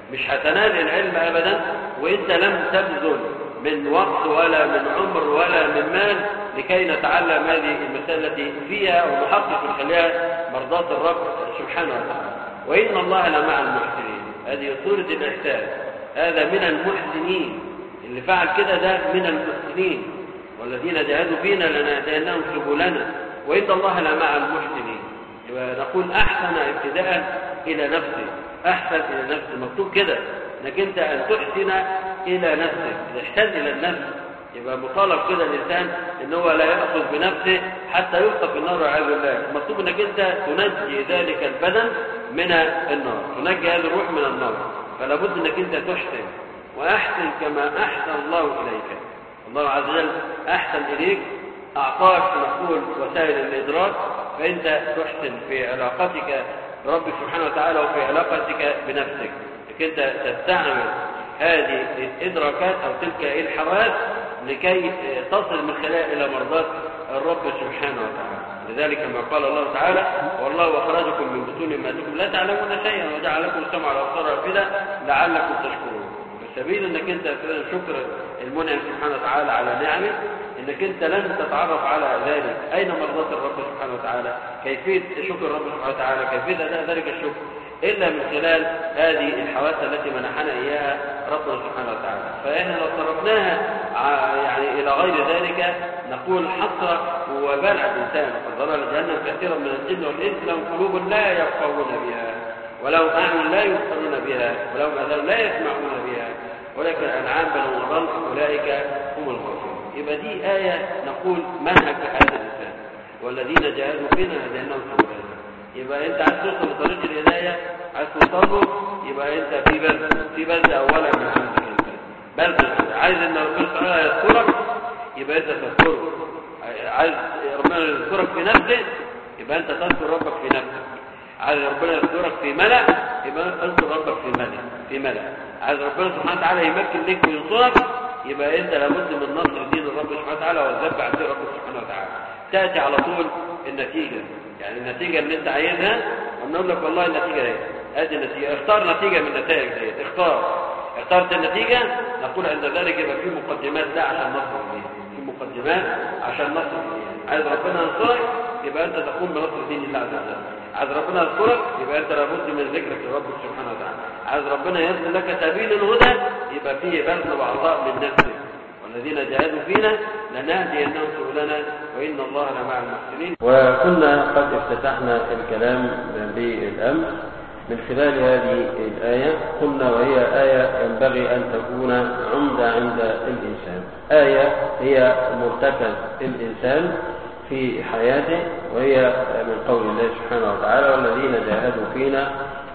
مش هتنال العلم ابدا وانت لم تبذل من وقت ولا من عمر ولا من مال لكي نتعلم هذه المسألة التي فيها ونحقق من خلالها مرضاة الرب سبحانه وتعالى وإن الله لمع المحسنين هذه صورة الإحسان هذا من المحسنين اللي فعل كده ده من المحسنين والذين جاهدوا فينا لنهدينهم سبلنا وإن الله لمع المحسنين يبقى نقول أحسن ابتداء إلى نفسه أحسن إلى نفسه مكتوب كده انك انت ان تحسن الى نفسك الاحسان الى النفس يبقى مطالب كده الانسان ان هو لا ياخذ بنفسه حتى يلقى في النار والعياذ بالله مطلوب انك انت تنجي ذلك البدن من النار تنجي هذه الروح من النار فلا بد انك انت تحسن واحسن كما احسن الله اليك الله عز وجل احسن اليك اعطاك نقول وسائل الادراك فانت تحسن في علاقتك برب سبحانه وتعالى وفي علاقتك بنفسك انك انت تستعمل هذه الادراكات او تلك الحواس لكي تصل من خلالها الى مرضات الرب سبحانه وتعالى لذلك كما قال الله تعالى والله اخرجكم من بطون امهاتكم لا تعلمون شيئا وجعل لكم السمع والابصار والافئده لعلكم تشكرون السبيل انك انت شكر المنعم سبحانه وتعالى على نعمه انك انت لن تتعرف على ذلك اين مرضات الرب سبحانه وتعالى كيفيه شكر الرب سبحانه وتعالى كيفيه اداء ذلك الشكر إلا من خلال هذه الحواس التي منحنا إياها ربنا سبحانه وتعالى فإحنا لو صرفناها يعني إلى غير ذلك نقول حصر وبال على الإنسان وقد ضلل جهنم كثيرا من الجن والإنس لهم قلوب لا يفقهون بها ولهم أعين لا يبصرون بها ولهم أذان لا يسمعون بها ولكن الأنعام بل وضل أولئك هم الغافلون يبقى دي آية نقول منهج هذا الإنسان والذين جاهدوا فينا هديناهم سبيلنا يبقى انت عايز توصل لطريق الهدايه عايز توصل له يبقى انت في بذل في بذل اولا من عندك انت بذل عايز ان ربنا تعالى يذكرك يبقى انت تذكره عايز ربنا يذكرك في نفسه يبقى انت تذكر ربك في نفسك عايز ربنا يذكرك في ملأ يبقى انت تذكر ربك في ملأ في ملأ عايز ربنا سبحانه وتعالى يمكن لك وينصرك يبقى انت لابد من نصر دين الرب سبحانه وتعالى والذب عن دين الرب سبحانه وتعالى تاتي على طول النتيجه يعني النتيجة اللي انت عايزها ونقول لك والله النتيجة اهي ادي النتيجة اختار نتيجة من النتائج دي اختار اخترت النتيجة نقول عند ذلك يبقى في مقدمات لا عشان نصر الدين في مقدمات عشان نصر الدين عايز ربنا ينصرك يبقى انت تقوم بنصر دين الله عز وجل عايز ربنا يذكرك يبقى انت لابد من ذكرك لرب سبحانه وتعالى عايز ربنا يسر لك سبيل الهدى يبقى فيه بذل وعطاء من نفسك والذين جاهدوا فينا لنهدينهم سبلنا وإن الله لمع المحسنين وكنا قد افتتحنا الكلام بالأمس من خلال هذه الآية قلنا وهي آية ينبغي أن تكون عمدة عند الإنسان آية هي مرتكز الإنسان في حياته وهي من قول الله سبحانه وتعالى والذين جاهدوا فينا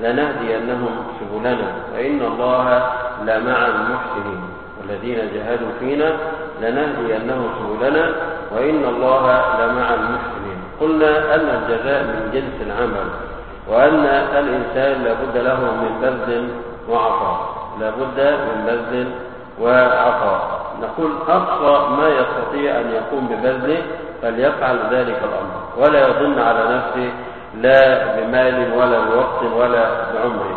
لنهدينهم سبلنا وإن الله لمع المحسنين والذين جاهدوا فينا لنهدينهم سبلنا وإن الله لمع المحسنين قلنا أن الجزاء من جنس العمل وأن الإنسان لابد له من بذل وعطاء لابد من بذل وعطاء نقول أقصى ما يستطيع أن يقوم ببذله فليفعل ذلك الأمر ولا يظن على نفسه لا بمال ولا بوقت ولا بعمر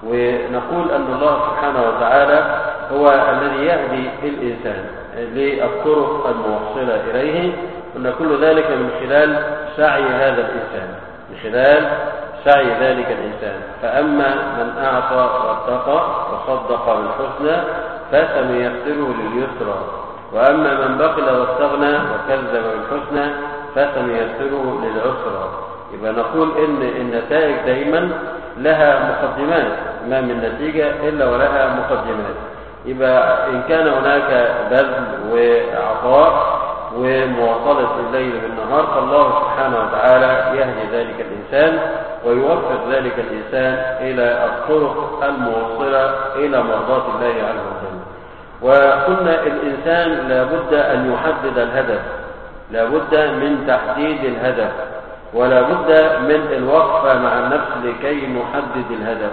ونقول أن الله سبحانه وتعالى هو الذي يهدي الإنسان للطرق الموصلة إليه قلنا كل ذلك من خلال سعي هذا الإنسان من خلال سعي ذلك الإنسان فأما من أعطى واتقى وصدق بالحسنى فسنيسره لليسرى وأما من بخل واستغنى وكذب بالحسنى فسنيسره للعسرى يبقى نقول إن النتائج دائما لها مقدمات ما من نتيجة إلا ولها مقدمات يبقى إن كان هناك بذل وعطاء ومواصلة الليل بالنهار فالله سبحانه وتعالى يهدي ذلك الإنسان ويوفق ذلك الإنسان إلى الطرق الموصلة إلى مرضاة الله عز وجل وقلنا الإنسان لابد أن يحدد الهدف لابد من تحديد الهدف ولا بد من الوقفة مع النفس لكي نحدد الهدف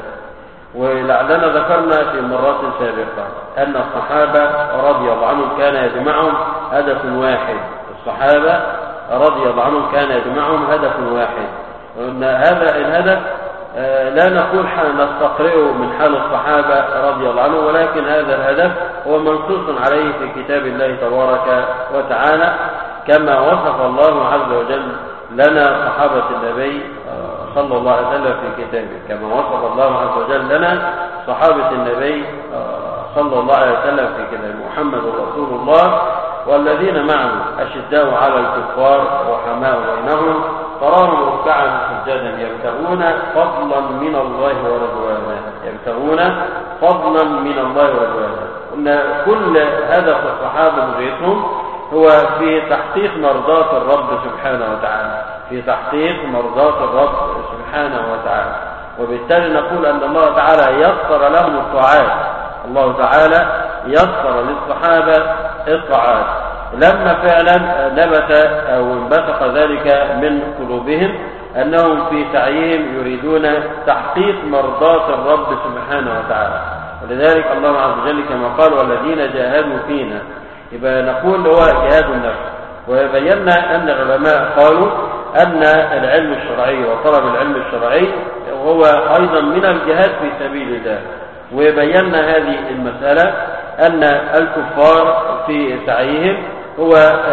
ولعلنا ذكرنا في مرات سابقة أن الصحابة رضي الله عنهم كان يجمعهم هدف واحد الصحابة رضي الله عنهم كان يجمعهم هدف واحد وأن هذا الهدف آه، لا نقول نستقرئه من حال الصحابة رضي الله عنهم ولكن هذا الهدف هو منصوص عليه في كتاب الله تبارك وتعالى كما وصف الله عز وجل لنا صحابة النبي آه، صلى الله عليه وسلم في كتابه كما وصف الله عز وجل لنا صحابة النبي آه، صلى الله عليه وسلم في كتابه محمد رسول الله والذين معه أشداء على الكفار وحماء بينهم تراهم ركعا سجدا يبتغون فضلا من الله ورضوانه يبتغون فضلا من الله ورضوانه قلنا كل هدف الصحابة بغيتهم هو في تحقيق مرضاة الرب سبحانه وتعالى في تحقيق مرضاة الرب سبحانه وتعالى وبالتالي نقول أن الله تعالى يسر لهم الطاعات الله تعالى يسر للصحابة الطاعات لما فعلا نبت أو انبثق ذلك من قلوبهم أنهم في سعيهم يريدون تحقيق مرضاة الرب سبحانه وتعالى ولذلك الله عز وجل كما قال والذين جاهدوا فينا يبقى نقول هو جهاد النفس وبينا أن العلماء قالوا أن العلم الشرعي وطلب العلم الشرعي هو أيضا من الجهاد في سبيل الله وبينا هذه المسألة أن الكفار في سعيهم هو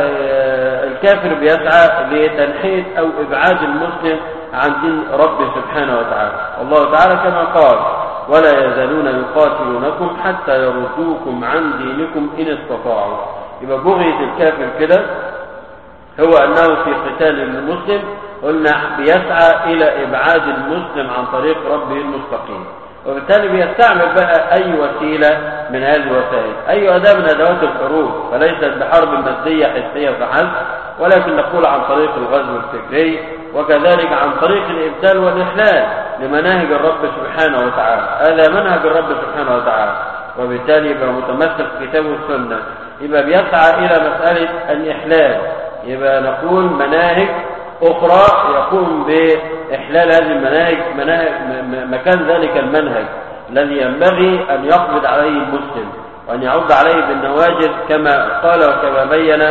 آه، الكافر بيسعى لتنحيد أو إبعاد المسلم عن دين رب سبحانه وتعالى الله تعالى كما قال ولا يزالون يقاتلونكم حتى يردوكم عن دينكم إن استطاعوا يبقى بغية الكافر كده هو أنه في قتال المسلم قلنا بيسعى إلى إبعاد المسلم عن طريق ربه المستقيم وبالتالي بيستعمل بقى أي وسيلة من هذه الوسائل أي أداة من أدوات الحروب فليست بحرب مادية حسية فحسب ولكن نقول عن طريق الغزو الفكري وكذلك عن طريق الإبدال والإحلال لمناهج الرب سبحانه وتعالى هذا منهج الرب سبحانه وتعالى وبالتالي يبقى متمسك في كتابه والسنة يبقى بيسعى إلى مسألة الإحلال يبقى نقول مناهج أخرى يقوم بإحلال هذه المناهج مناهج مكان ذلك المنهج الذي ينبغي أن يقبض عليه المسلم وأن يعض عليه بالنواجذ كما قال وكما بين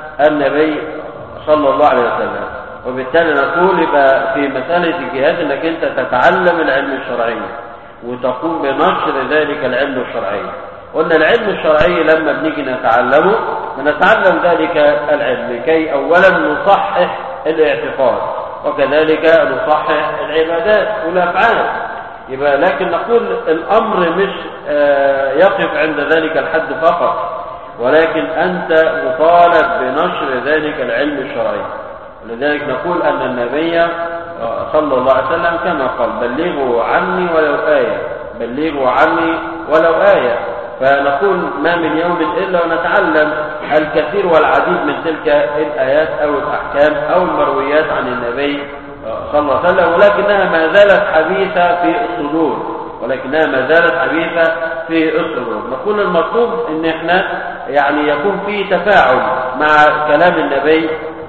النبي صلى الله عليه وسلم وبالتالي نقول يبقى في مسألة الجهاد أنك أنت تتعلم العلم الشرعي وتقوم بنشر ذلك العلم الشرعي قلنا العلم الشرعي لما بنيجي نتعلمه بنتعلم ذلك العلم لكي أولا نصحح الاعتقاد وكذلك نصحح العبادات والأفعال يبقى لكن نقول الأمر مش آه، يقف عند ذلك الحد فقط ولكن أنت مطالب بنشر ذلك العلم الشرعي ولذلك نقول أن النبي آه، صلى الله عليه وسلم كما قال بلغوا عني ولو آية بلغوا عني ولو آية فنقول ما من يوم إلا ونتعلم الكثير والعديد من تلك الآيات أو الأحكام أو المرويات عن النبي صلى الله عليه وسلم ولكنها ما زالت حديثة في الصدور ولكنها ما زالت حديثة في الصدور نقول المطلوب ان احنا يعني يكون في تفاعل مع كلام النبي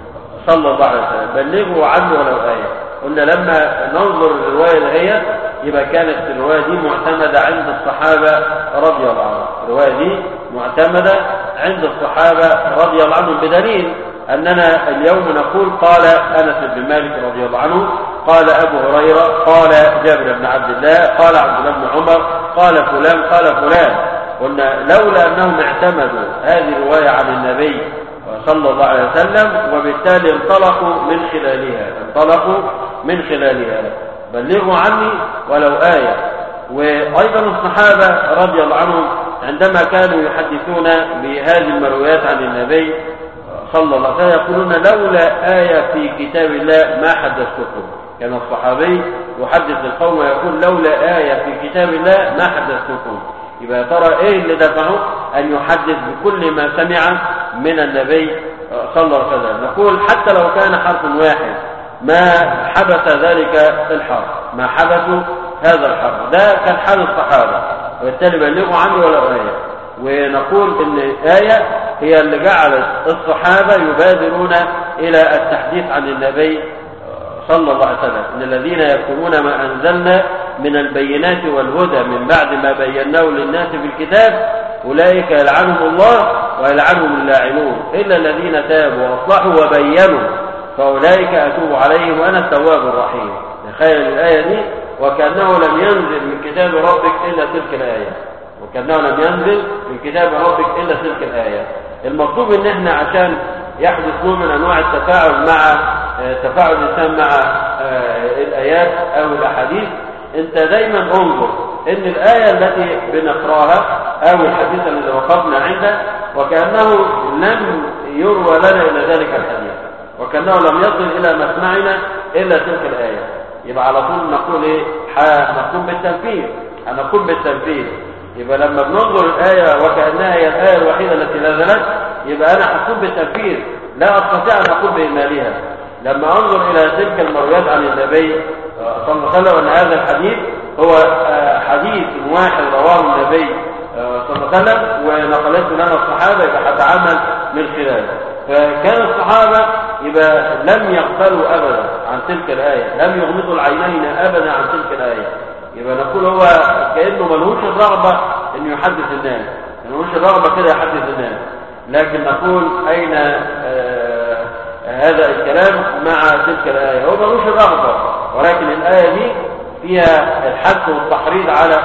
صلى الله عليه وسلم بلغوا عنه ولو آية قلنا لما ننظر الرواية اللي يبقى كانت الرواية دي معتمدة عند الصحابة رضي الله عنهم الرواية دي معتمدة عند الصحابة رضي الله عنهم بدليل أننا اليوم نقول قال أنس بن مالك رضي الله عنه قال أبو هريرة قال جابر بن عبد الله قال عبد الله بن عمر قال فلان قال فلان قلنا لولا أنهم اعتمدوا هذه الرواية عن النبي صلى الله عليه وسلم وبالتالي انطلقوا من خلالها انطلقوا من خلالها بلغوا عني ولو آية وأيضا الصحابة رضي الله عنهم عندما كانوا يحدثون بهذه المرويات عن النبي صلى الله عليه وسلم يقولون لولا آية في كتاب الله ما حدثتكم كان الصحابي يحدث القوم ويقول لولا آية في كتاب الله ما حدثتكم يبقى ترى ايه اللي دفعه ان يحدث بكل ما سمع من النبي صلى الله عليه وسلم نقول حتى لو كان حرف واحد ما حدث ذلك الحرف ما حدث هذا الحرف ده كان حال الصحابة وبالتالي بلغوا عنه ولا آية ونقول ان آية هي اللي جعلت الصحابة يبادرون إلى التحديث عن النبي صلى الله عليه وسلم إن الذين يكتمون ما أنزلنا من البينات والهدى من بعد ما بيناه للناس في الكتاب أولئك يلعنهم الله ويلعنهم اللاعنون إلا الذين تابوا وأصلحوا وبينوا فأولئك أتوب عليهم وأنا التواب الرحيم تخيل الآية دي وكأنه لم ينزل من كتاب ربك إلا تلك الآية وكأنه لم ينزل من كتاب ربك إلا تلك الآية المطلوب إن إحنا عشان يحدث نوع من أنواع التفاعل مع آه، تفاعل الإنسان مع آه، الآيات أو الأحاديث أنت دايما انظر إن الآية التي بنقراها أو الحديث الذي وقفنا عنده وكأنه لم يروى لنا إلى ذلك الحديث وكأنه لم يصل إلى مسمعنا إلا تلك الآية يبقى على طول نقول إيه نقوم بالتنفيذ هنقوم بالتنفيذ يبقى لما بننظر الآية وكأنها هي الآية الوحيدة التي نزلت يبقى أنا هقوم بالتنفيذ لا أستطيع أن أقوم بإهمالها لما أنظر إلى تلك المرويات عن النبي صلى الله عليه وسلم أن هذا الحديث هو آه، حديث واحد رواه النبي آه، صلى الله عليه وسلم ونقلته لنا الصحابة يبقى هتعامل من خلاله فكان الصحابة يبقى لم يغفلوا أبدا عن تلك الآية لم يغمضوا العينين أبدا عن تلك الآية يبقى نقول هو كأنه ملهوش الرغبة أنه يحدث الناس ملهوش الرغبة كده يحدث الناس لكن نقول أين آه هذا الكلام مع تلك الآية هو ملوش الرغبة ولكن الآية دي فيها الحث والتحريض على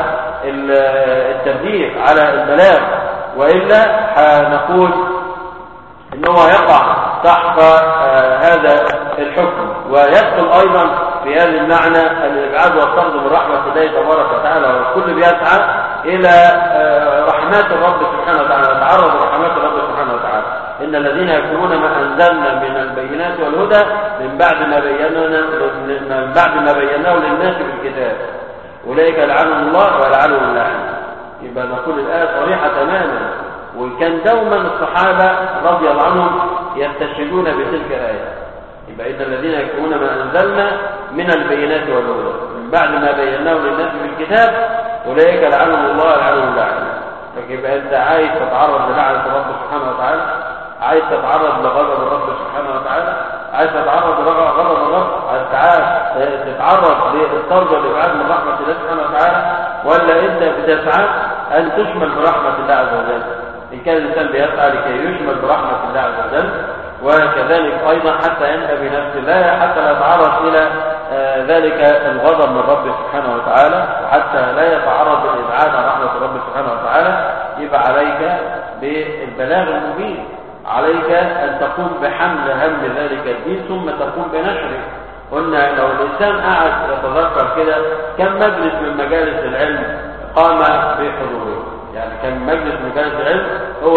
التبليغ على البلاغ وإلا هنقول إن هو يقع تحت آه هذا الحكم ويدخل أيضا في هذا المعنى الإبعاد والطرد من رحمة الله تبارك وتعالى والكل بيسعى إلى آه رحمات الرب سبحانه وتعالى يتعرض لرحمات الرب سبحانه وتعالى إن الذين يكتمون ما أنزلنا من البينات والهدى من بعد ما بينا من بعد ما بيناه للناس في الكتاب أولئك لعنهم الله ولعنهم اللعن يبقى نقول الآية صريحة تماما وكان دوما الصحابة رضي الله عنهم يستشهدون بتلك الآية يبقى إن الذين يكتمون ما أنزلنا من البينات والهدى من بعد ما بيناه للناس في الكتاب أولئك لعنهم الله ولعنهم اللعن فيبقى أنت عايز تتعرض للعنة رب سبحانه وتعالى عايز تتعرض لغضب الرب سبحانه وتعالى عايز تتعرض لغضب الرب عايز تتعرض للطرد والابعاد من رحمه الله سبحانه وتعالى ولا انت بتسعى ان تشمل برحمه الله عز وجل ان كان الانسان بيسعى لكي يشمل برحمه الله عز وجل وكذلك ايضا حتى ينهى بنفس الله حتى لا يتعرض الى ذلك الغضب من رب سبحانه وتعالى وحتى لا يتعرض للابعاد عن رحمه رب سبحانه وتعالى يبقى عليك بالبلاغ المبين عليك أن تقوم بحمل هم ذلك الدين ثم تقوم بنشره قلنا لو الإنسان قعد يتذكر كده كم مجلس من مجالس العلم قام بحضوره يعني كم مجلس من مجالس العلم هو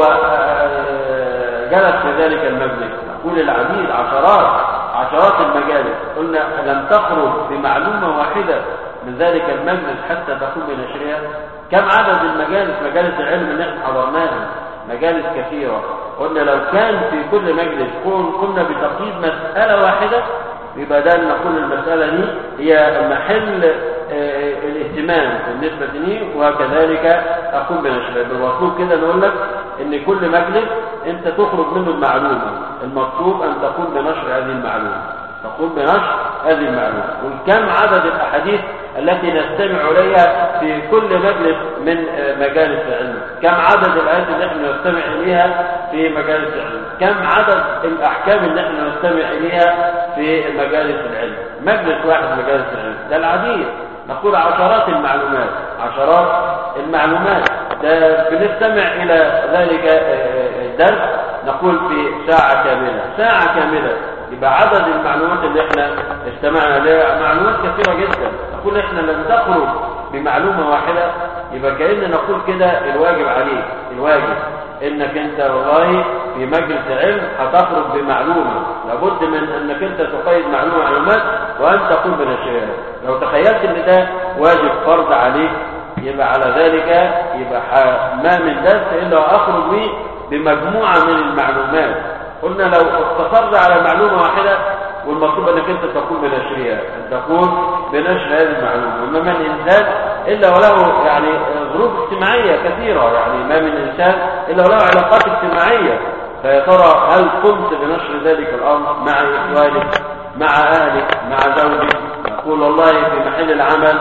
جلس في ذلك المجلس نقول العديد عشرات عشرات المجالس قلنا لم تخرج بمعلومة واحدة من ذلك المجلس حتى تقوم بنشرها كم عدد المجالس مجالس العلم اللي احنا حضرناها مجالس كثيرة قلنا لو كان في كل مجلس قمنا بتقييد مسألة واحدة يبقى ده نقول المسألة دي هي محل اه الاهتمام بالنسبة لي وكذلك أقوم بنشرها بالمطلوب كده نقول لك ان كل مجلس انت تخرج منه المعلومة المطلوب ان تقوم بنشر هذه المعلومة تقوم بنشر هذه المعلومة وكم عدد الأحاديث التي نستمع إليها في كل مجلس من مجالس العلم كم عدد الآيات اللي احنا نستمع إليها في مجالس العلم كم عدد الأحكام اللي احنا نستمع إليها في مجالس العلم مجلس واحد مجالس العلم ده العديد نقول عشرات المعلومات عشرات المعلومات ده بنستمع إلى ذلك الدرس نقول في ساعة كاملة ساعة كاملة يبقى عدد المعلومات اللي احنا استمعنا لها معلومات كثيرة جدا نقول احنا لم تخرج بمعلومة واحدة يبقى كأن نقول كده الواجب عليك الواجب انك انت والله في مجلس العلم هتخرج بمعلومة لابد من انك انت تقيد معلومة معلومات وان تقوم بنشرها لو تخيلت ان ده واجب فرض عليك يبقى على ذلك يبقى ما من درس الا واخرج به بمجموعة من المعلومات قلنا لو اقتصرنا على معلومة واحدة والمطلوب انك انت تقوم بنشرها ان تقوم بنشر هذه المعلومة وما من انسان الا وله يعني ظروف اجتماعية كثيرة يعني ما من انسان الا وله علاقات اجتماعية فيا ترى هل قمت بنشر ذلك الامر مع اخوانك مع اهلك مع زوجك نقول والله في محل العمل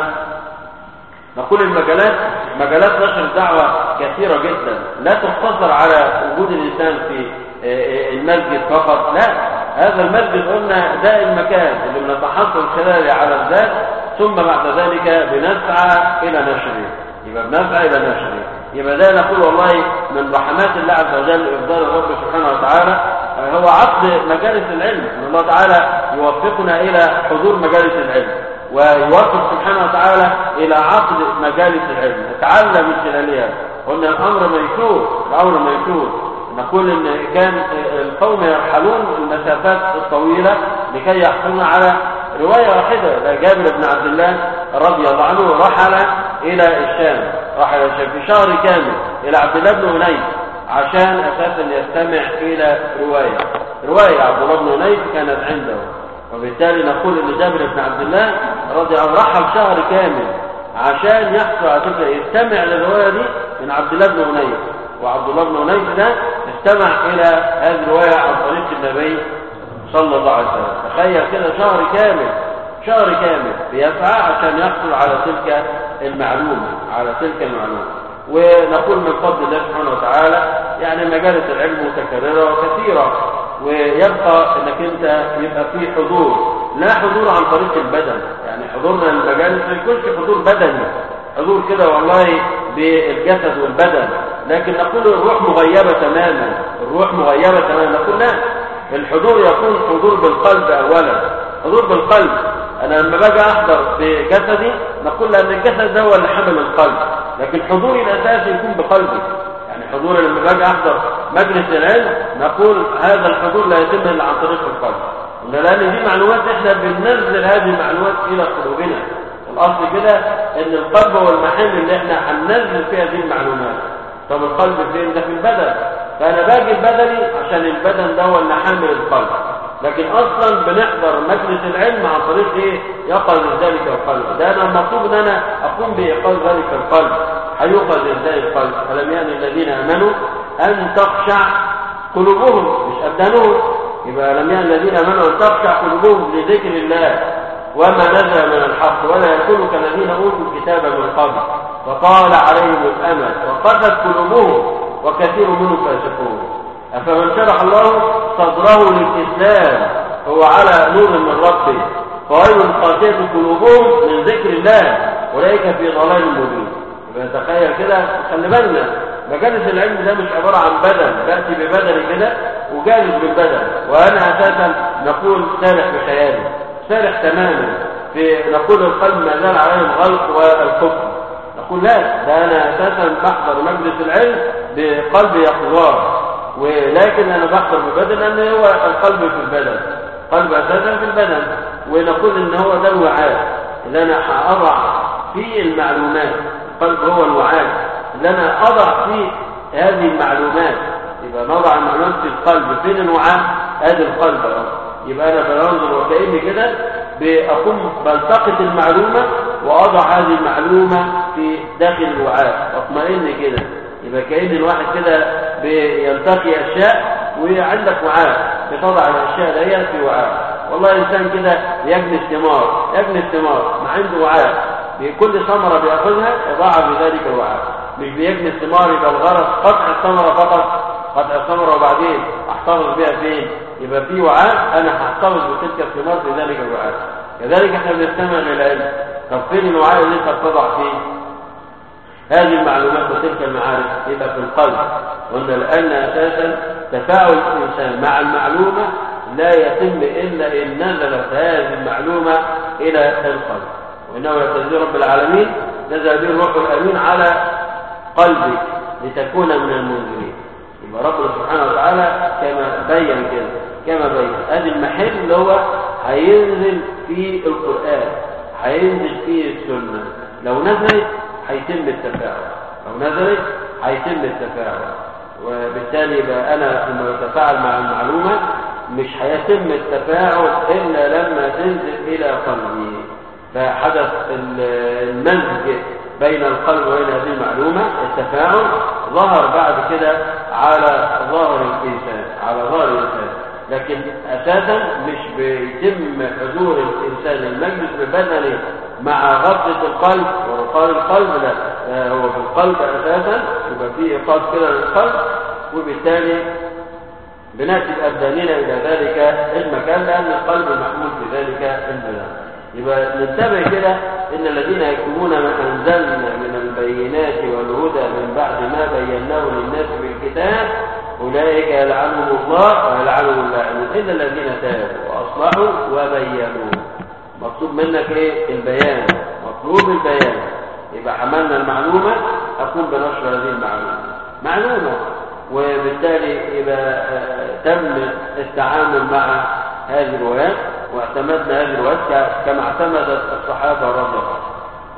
نقول المجالات مجالات نشر الدعوة كثيرة جدا لا تقتصر على وجود الإنسان في المسجد فقط لا هذا المسجد قلنا ده المكان اللي بنتحصل خلاله على الذات ثم بعد ذلك بنسعى إلى نشره يبقى بنسعى إلى نشره يبقى ده نقول والله من رحمات الله عز وجل إفضال الرب سبحانه وتعالى هو عقد مجالس العلم ان الله تعالى يوفقنا إلى حضور مجالس العلم ويوفق سبحانه وتعالى إلى عقد مجالس العلم نتعلم من خلالها قلنا الأمر ميسور الأمر ميسور نقول ان كان القوم يرحلون المسافات الطويلة لكي يحصلون على رواية واحدة جابر بن عبد الله رضي الله عنه رحل إلى الشام رحل إلى الشام في شهر كامل إلى عبد الله بن أنيس عشان أساسا يستمع إلى رواية رواية عبد الله بن أنيس كانت عنده وبالتالي نقول ان جابر بن عبد الله رضي الله عنه رحل شهر كامل عشان يحصل على فكره يستمع للروايه دي من عبد الله بن انيس وعبد الله بن انيس ده استمع الى هذه الروايه عن طريق النبي صلى الله عليه وسلم تخيل كده شهر كامل شهر كامل بيسعى عشان يحصل على تلك المعلومه على تلك المعلومه ونقول من فضل الله سبحانه وتعالى يعني مجالس العلم متكرره وكثيره ويبقى انك انت يبقى في حضور لا حضور عن طريق البدن يعني حضورنا للمجالس ما يكونش حضور بدني حضور كده والله بالجسد والبدن لكن نقول الروح مغيبة تماما الروح مغيبة تماما نقول لا الحضور يكون حضور بالقلب اولا حضور بالقلب انا لما باجي احضر بجسدي نقول لان الجسد ده هو اللي حمل القلب لكن حضوري الاساسي يكون بقلبي يعني حضور لما باجي احضر مجلس العلم نقول هذا الحضور لا يتم الا عن طريق القلب لان دي معلومات احنا بننزل هذه المعلومات الى قلوبنا الاصل كده ان القلب هو المحل اللي احنا هننزل فيه هذه المعلومات طب القلب فين ده في البدن فانا باجي البدني عشان البدن ده هو اللي حامل القلب لكن اصلا بنحضر مجلس العلم عن طريق ايه يقظ ذلك القلب ده انا المطلوب ان انا اقوم بايقاظ ذلك القلب هيوقظ ازاي القلب فلم يأن الذين امنوا ان تخشع قلوبهم مش ابدانهم يبقى لم يأن الذين امنوا ان تخشع قلوبهم لذكر الله وما نزل من الحق ولا يكونوا كالذين اوتوا الكتاب من قبل فطال عليهم الامل وقست قلوبهم وكثير منهم فاسقون افمن شرح الله صدره للاسلام هو على نور من ربه فويل قاسيه قلوبهم من ذكر الله اولئك في ضلال مبين يبقى تخيل كده خلي بالنا مجالس العلم ده مش عباره عن بدن باتي ببدني كده وجالس بالبدن وانا اساسا نقول سارح بخيالي سارح تماما في نقول القلب ما زال عليه الغلق والكفر نقول لا ده انا اساسا بحضر مجلس العلم بقلب يقظان ولكن انا بحضر ببدن لان هو القلب في البدن قلب اساسا في البدن ونقول ان هو ده الوعاء اللي انا هاضع فيه المعلومات القلب هو الوعاء اللي انا اضع فيه هذه المعلومات يبقى نضع المعلومات في القلب فين الوعاء ادي القلب اهو يبقى انا بنظر وكاني كده بأقوم بلتقط المعلومة وأضع هذه المعلومة في داخل الوعاء واطمئن كده يبقى كأن الواحد كده بيلتقي أشياء وعندك وعاء بتضع الأشياء ديت في وعاء والله إنسان كده يجني الثمار يجني الثمار ما عنده وعاء بكل ثمرة بيأخذها يضعها في ذلك الوعاء مش بيجني الثمار يبقى الغرض قطع الثمرة فقط قطع الثمرة وبعدين احتفظ بها فين يبقى في وعاء انا هحتفظ بتلك الثمار في ذلك الوعاء كذلك احنا بنستمع للعلم طب فين الوعاء اللي انت بتضع فيه هذه المعلومات وتلك المعارف يبقى في القلب وان لان اساسا تفاعل الانسان مع المعلومه لا يتم الا ان نزلت هذه المعلومه الى القلب وانه لتنزيل رب العالمين نزل به الروح الامين على قلبك لتكون من المنذرين يبقى ربنا سبحانه وتعالى كما بين كده كما بين ادي المحل اللي هو هينزل فيه القران هينزل فيه السنه لو نزلت هيتم التفاعل لو نزلت هيتم التفاعل وبالتالي يبقى انا لما بتفاعل مع المعلومه مش هيتم التفاعل الا لما تنزل الى قلبي فحدث المزج بين القلب وبين هذه المعلومه التفاعل ظهر بعد كده على ظاهر الانسان على ظاهر الانسان لكن اساسا مش بيتم حضور الانسان المجلس ببدنه مع غفله القلب ورقار القلب لا هو في القلب اساسا يبقى فيه ايقاظ كده للقلب وبالتالي بناتي بابداننا الى ذلك المكان لان القلب محمول في ذلك البدن يبقى ننتبه كده ان الذين يكتمون ما انزلنا من البينات والهدى من بعد ما بيناه للناس بالكتاب اولئك يلعنهم الله ويلعنهم اللاعنون الا الذين تابوا واصلحوا وبينوا مطلوب منك ايه البيان مطلوب البيان يبقى حملنا المعلومه اقوم بنشر هذه المعلومه معلومه وبالتالي يبقى آه، تم التعامل مع هذه الروايات واعتمدنا هذه الروايات ك- كما اعتمدت الصحابه رضي الله عنهم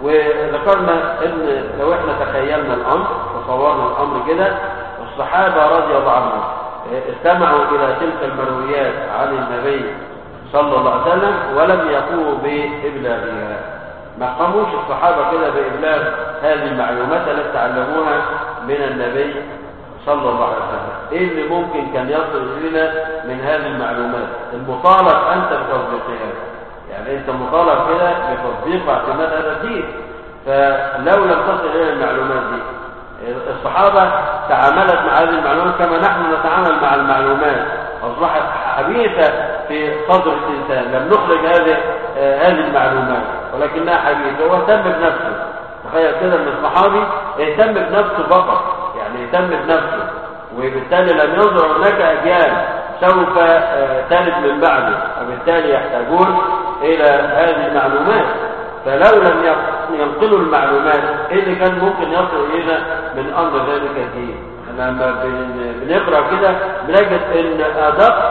وذكرنا ان لو احنا تخيلنا الامر تصورنا الامر كده الصحابه رضي الله عنهم آه، استمعوا الى تلك المرويات عن النبي صلى الله عليه وسلم ولم يقوموا بابلاغها ما قاموش الصحابه كده بابلاغ هذه المعلومات التي تعلموها من النبي صلى الله عليه وسلم ايه اللي ممكن كان يصل الينا من هذه المعلومات المطالب انت بتصديقها يعني انت مطالب كده بتصديق واعتماد هذا الدين فلو لم تصل الينا المعلومات دي الصحابه تعاملت مع هذه المعلومات كما نحن نتعامل مع المعلومات اصبحت حبيثه في صدر الانسان لم نخرج هذه آه، هذه المعلومات ولكنها حبيثه واهتم بنفسه تخيل كده ان الصحابي اهتم بنفسه فقط يعني اهتم بنفسه وبالتالي لم ينظر هناك اجيال سوف آه، تلد من بعده وبالتالي يحتاجون الى هذه المعلومات فلو لم يق- ينقلوا المعلومات ايه اللي كان ممكن يصل الينا من امر ذلك الدين لما بن- بنقرا كده بنجد ان ادق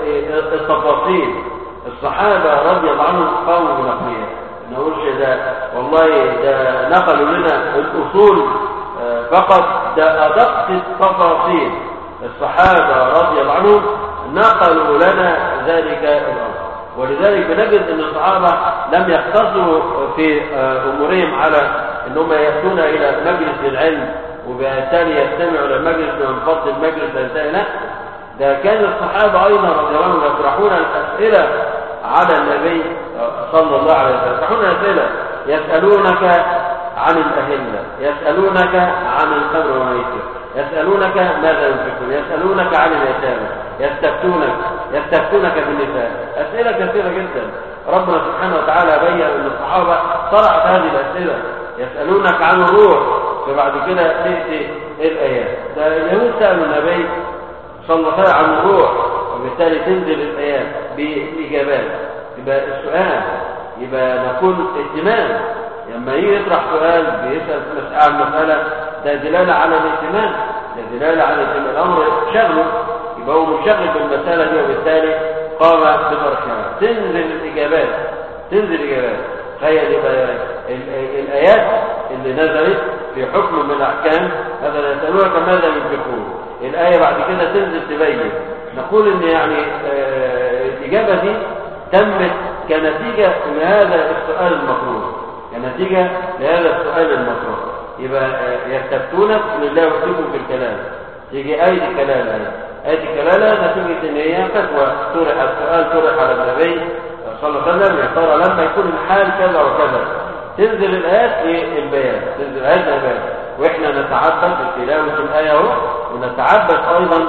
التفاصيل الصحابه رضي الله عنهم قاموا بنقلها ما نقولش ده والله ده نقلوا لنا الاصول آه، فقط ده ادق التفاصيل الصحابه رضي الله عنهم نقلوا لنا ذلك الامر ولذلك بنجد ان الصحابه لم يقتصروا في آه، امورهم على انهم ياتون الى مجلس العلم وبالتالي يستمعوا الى المجلس وينفض المجلس وينتهي لا ده كان الصحابه ايضا رضي الله عنهم يطرحون الاسئله على النبي صلى الله عليه وسلم يطرحون اسئله يسالونك عن الاهله يسالونك عن الخمر والميسر يسالونك ماذا ينفقون يسالونك عن اليتامى يستفتونك يستفتونك في النساء اسئله كثيره جدا ربنا سبحانه وتعالى بين ان الصحابه طرحت هذه الاسئله يسالونك عن الروح فبعد كده تاتي الايات ده اليهود سالوا النبي صلى الله عليه وسلم عن الروح وبالتالي تنزل الايات باجابات يبقى السؤال يبقى نكون اهتمام لما يجي يطرح سؤال بيسال مسألة عن مساله ده دلاله على الاهتمام ده دلاله على الاهتمام الامر شغله يبقى هو منشغل بالمساله دي وبالتالي قام بطرحها تنزل الاجابات تنزل الاجابات تخيل يبقى ال- الايات اللي نزلت في حكم من الاحكام هذا يسالونك ماذا ينفقون الايه بعد كده تنزل تبين نقول ان يعني آه، الاجابه دي تمت كنتيجه لهذا السؤال المطروح كنتيجه لهذا السؤال المطروح يبقى آه، يستفتونك لله يفتيكم في الكلام تيجي آية كلالة آية كلالة نتيجة إن هي فتوى طرح السؤال طرح على النبي صلى الله عليه وسلم يا ترى لما يكون الحال كذا وكذا تنزل الآيات للبيان تنزل الآيات للبيان وإحنا نتعبد بتلاوة الآية أهو ونتعبد أيضا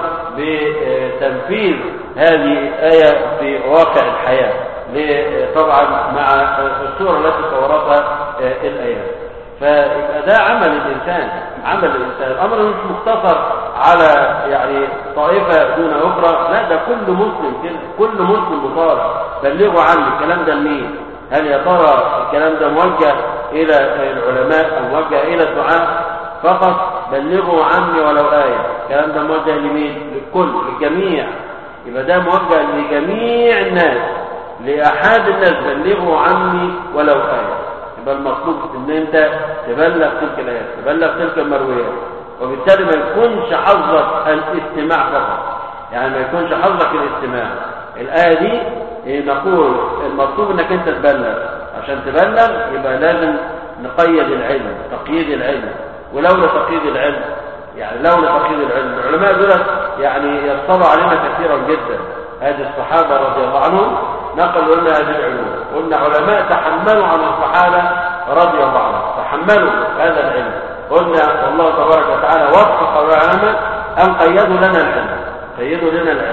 بتنفيذ هذه الآية في واقع الحياة ل- طبعا مع الصورة التي صورتها الآيات فيبقى ده عمل الإنسان عمل الإنسان الأمر مش مقتصر على يعني طائفة دون أخرى لا ده كل مسلم كده كل مسلم مطالب بلغوا عني الكلام ده لمين هل يا ترى الكلام ده موجه إلى العلماء أو موجه إلى الدعاء فقط بلغوا عني ولو آية الكلام ده موجه لمين للكل للجميع يبقى ده موجه لجميع الناس لأحد الناس بلغوا عني ولو آية يبقى المطلوب ان انت تبلغ تلك الايات تبلغ تلك المرويات وبالتالي ما يكونش حظك الاستماع فقط يعني ما يكونش حظك الاستماع الايه دي إيه نقول المطلوب انك انت تبلغ عشان تبلغ يبقى لازم نقيد العلم تقييد العلم ولولا تقييد العلم يعني لولا تقييد العلم العلماء دول يعني يصطبع علينا كثيرا جدا هذه الصحابه رضي الله عنهم نقلوا لنا هذه العلوم قلنا علماء تحملوا عن الصحابة رضي الله عنهم تحملوا هذا العلم قلنا والله تبارك وتعالى وفق العلماء أن قيدوا لنا العلم قيدوا لنا العلم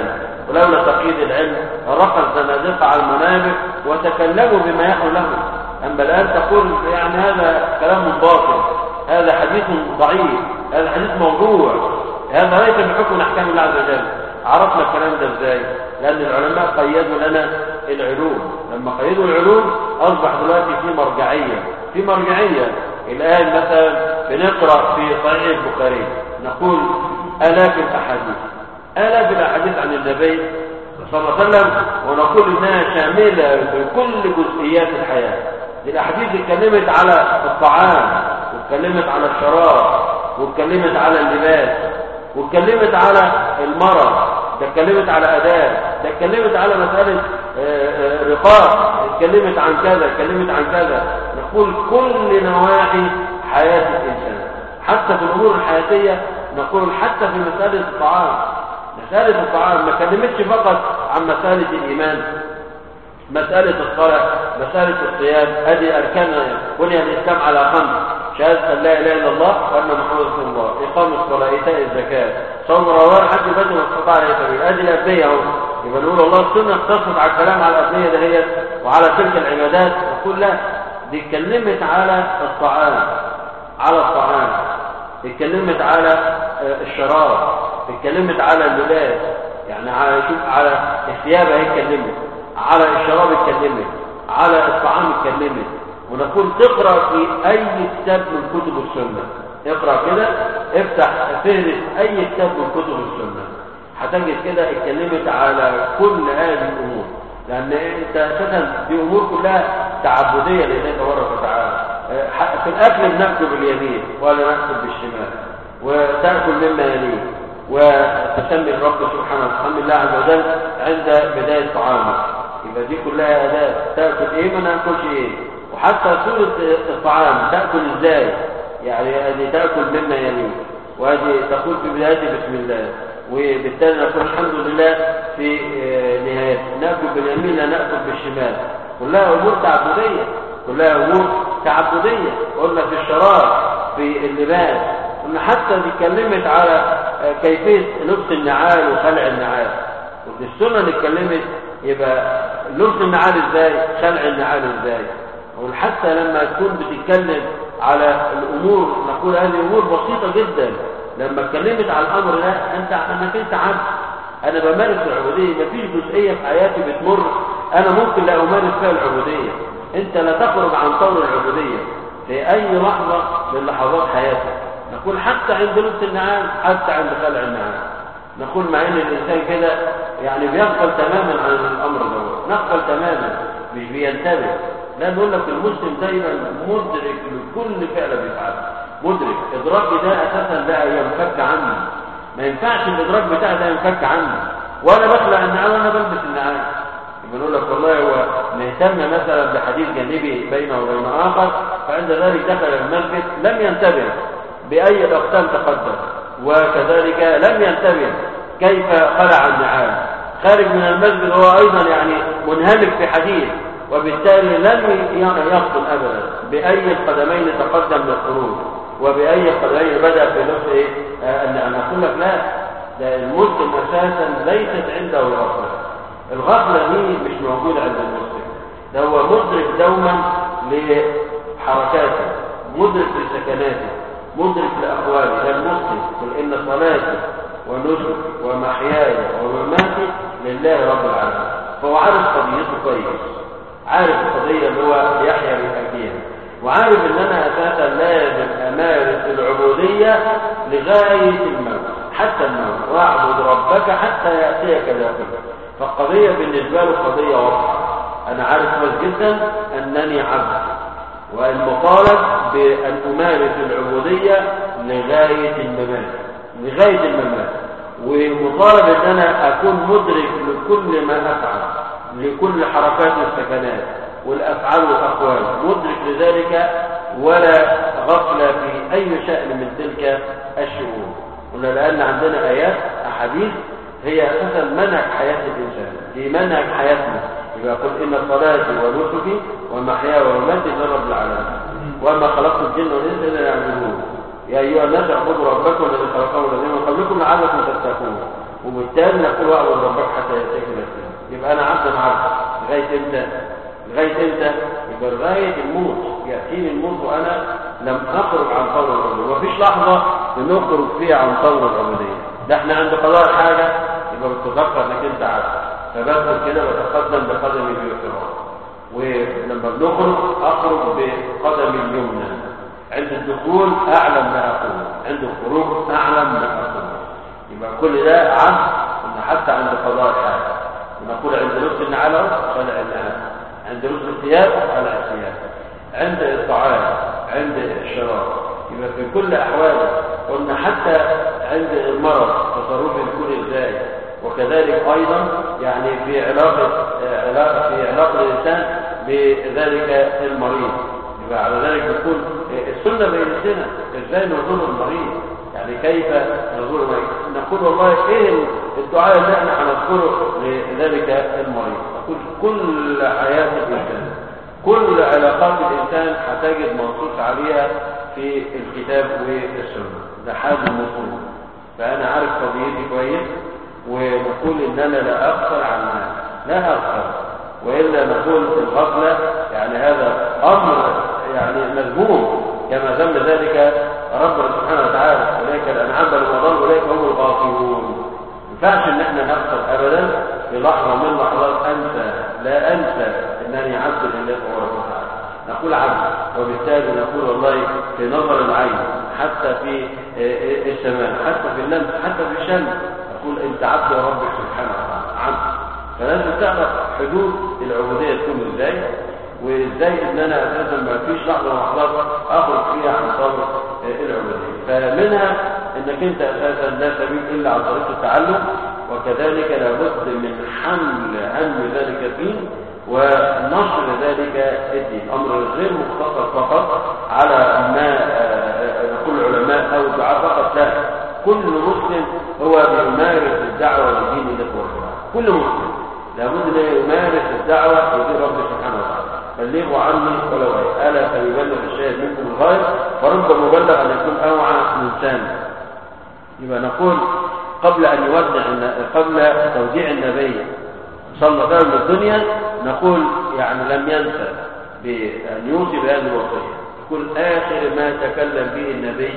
ولولا تقييد العلم رقى الزنادقة على المنابر وتكلموا بما يحل لهم أما الآن تقول يعني هذا كلام باطل هذا حديث ضعيف هذا حديث موضوع هذا ليس بحكم من أحكام الله عز وجل عرفنا الكلام ده ازاي لأن العلماء قيدوا لنا العلوم لما قيدوا العلوم أصبح دلوقتي في مرجعية في مرجعية الآن مثلا بنقرأ في صحيح البخاري نقول آلاف الأحاديث آلاف الأحاديث عن النبي صلى الله عليه وسلم ونقول إنها شاملة في كل جزئيات الحياة دي الأحاديث اتكلمت على الطعام واتكلمت على الشراب واتكلمت على اللباس واتكلمت على المرض ده اتكلمت على أداء ده اتكلمت على مسألة رقاق اتكلمت عن كذا اتكلمت عن كذا نقول كل نواحي حياة الإنسان حتى في الأمور الحياتية نقول حتى في مسألة الطعام مسألة الطعام ما كلمتش فقط عن مسألة الإيمان مسألة الصلاة مسألة الصيام هذه أركان بني الإسلام على خمس شهادة أن لا إله إلا الله وأن محمد رسول الله إقام الصلاة إيتاء الزكاة صوم رمضان حج بدر واستطاع إليه سبيل هذه الأبنية أهو يبقى نقول الله السنة اقتصرت على الكلام على الأبنية دهيت وعلى تلك العبادات نقول لا دي اتكلمت على الطعام على الطعام اتكلمت على الشراب اتكلمت على اللباس يعني على شوف على الثياب اهي اتكلمت على الشراب اتكلمت على الطعام اتكلمت ونقول تقرا في اي كتاب من كتب السنه اقرا كده افتح فهرس اي كتاب من كتب السنه هتجد كده اتكلمت على كل هذه الامور لان انت اساسا دي امور كلها تعبديه لله تبارك وتعالى في الاكل بناكل باليمين ولا ناكل بالشمال وتاكل مما يليك وتسمي الرب سبحانه وتسمي الله عز وجل عند بدايه طعامك يبقى دي كلها اداه تاكل ايه ما ناكلش ايه وحتى سوره الطعام تاكل ازاي يعني هذه تاكل مما يليك وهذه تقول في بدايته بسم الله وبالتالي نقول الحمد لله في نهاية نأكل باليمين لا نأكل بالشمال كلها أمور تعبدية كلها أمور تعبدية قلنا في الشراب في اللباس قلنا حتى دي اتكلمت على كيفية لبس النعال وخلع النعال وفي السنة اتكلمت يبقى لبس النعال ازاي خلع النعال ازاي وحتى لما تكون بتتكلم على الأمور نقول هذه أمور بسيطة جدا لما اتكلمت على الامر ده انت انك انت عبد انا بمارس العبوديه مفيش جزئيه في حياتي بتمر انا ممكن لا امارس فيها العبوديه انت لا تخرج عن طور العبوديه في اي لحظه من لحظات حياتك نقول حتى عند لبس النعام حتى عند خلع النعام نقول مع ان الانسان كده يعني بيغفل تماما عن الامر ده نغفل تماما مش بينتبه لا نقول لك المسلم دايما مدرك لكل فعل بيفعله مدرك ادراكي ده اساسا لا ينفك عني ما ينفعش الادراك بتاعي ده ينفك عني وانا بخلع النعال وانا بلبس النعال يبقى نقول لك والله هو مهتم مثلا بحديث جانبي بينه وبين اخر فعند ذلك دخل المسجد لم ينتبه باي الاقسام تقدم وكذلك لم ينتبه كيف خلع النعال خارج من المسجد هو ايضا يعني منهمك في حديث وبالتالي لم يفصل ابدا باي القدمين تقدم للخروج وبأي قدرين بدأ في نفس إيه؟ أن نقول لك لا ده المسلم أساسا ليست عنده الغفلة الغفلة دي مش موجودة عند المسلم ده هو مدرك دوما لحركاته مدرك لسكناته مدرك لأقواله ده المسلم قل إن صلاتي ونسك ومحياي ومماتي لله رب العالمين فهو عارف قضيته كويس عارف القضية اللي هو يحيى بأكيها وعارف ان انا اساسا لازم امارس العبودية لغاية الموت حتى الموت واعبد ربك حتى يأتيك ذلك فالقضية بالنسبة له قضية واضحة انا عارف كويس جدا انني عبد والمطالب بان امارس العبودية لغاية الممات لغاية الممات ومطالب ان انا اكون مدرك لكل ما افعل لكل حركات السكنات والأفعال والأقوال مدرك لذلك ولا غفل في أي شأن من تلك الشؤون قلنا لأن عندنا آيات أحاديث هي أساسا منهج حياة الإنسان دي منهج حياتنا يبقى قل إن صلاتي ونسكي ومحياي ومماتي لرب العالمين وما خلقت الجن والإنس إلا يعبدون يا أيها الناس اعبدوا ربكم الذي خلقكم والذين من قبلكم لعلكم تتقون وبالتالي نقول واعبد ربك حتى ياتيك اليقين يبقى انا عبد مع عبد لغايه امتى؟ لغايه امتى؟ يبقى لغايه الموت ياتيني الموت وانا لم اخرج عن طور العبوديه ومفيش لحظه بنخرج فيها عن طور العبوديه ده احنا عند قضاء حاجه يبقى بتتذكر انك انت عبد فبدخل كده بتقدم بقدمي باحترام ولما بنخرج اخرج بقدمي اليمنى عند الدخول اعلم ما اقول عند الخروج اعلم ما اقول يبقى كل ده عبد ان حتى عند قضاء الحاجه نقول عند لبس النعال خلع النعال عند لبس الثياب خلع الثياب عند الطعام عند الشراب يبقى في كل احواله قلنا حتى عند المرض تصرفه يكون ازاي وكذلك ايضا يعني في علاقه علاقه في علاقه الانسان بذلك المريض يبقى على ذلك يكون السنه بينتنا ازاي نزور المريض يعني كيف نزور المريض نقول والله ايه الدعاء اللي احنا هنذكره لذلك المريض نقول كل حياه الانسان كل علاقات الانسان هتجد منصوص عليها في الكتاب والسنه ده حال المفروض فانا عارف قضيتي كويس ونقول ان انا لا اغفل عن الناس لا اغفل والا نقول الغفله يعني هذا امر يعني مذموم كما ذم ذلك ربنا سبحانه وتعالى اولئك الانعام بل اضل اولئك هم الغافلون ما ينفعش ان احنا نغفل ابدا في لحظه من لحظات انسى لا انسى انني عبد لله تبارك وتعالى نقول عبد وبالتالي نقول والله في نظر العين حتى في السماء حتى في اللمس حتى في الشمس تقول انت عبد ربك سبحانه وتعالى عبد فلازم تعرف حدود العبوديه تكون ازاي وازاي ان انا اساسا ما فيش لحظه من اللحظات اخرج فيها عن طور العبوديه فمنها انك انت اساسا لا سبيل الا عن طريق التعلم وكذلك لابد من حمل هم ذلك الدين ونشر ذلك الدين امر غير مقتصر فقط على ما نقول العلماء او الدعاء فقط لا كل مسلم هو بيمارس الدعوه لدين الله والسلام كل مسلم لابد ان يمارس الدعوه لدين رب سبحانه وتعالى بلغوا عني ولو ايه الا فليبلغ الشاهد منكم الغايه فرب مبلغ ان يكون اوعى من سامع يبقى نقول قبل ان يودع قبل توديع النبي صلى الله عليه وسلم الدنيا نقول يعني لم ينسى بان يوصي بهذه الوصيه يقول اخر ما تكلم به النبي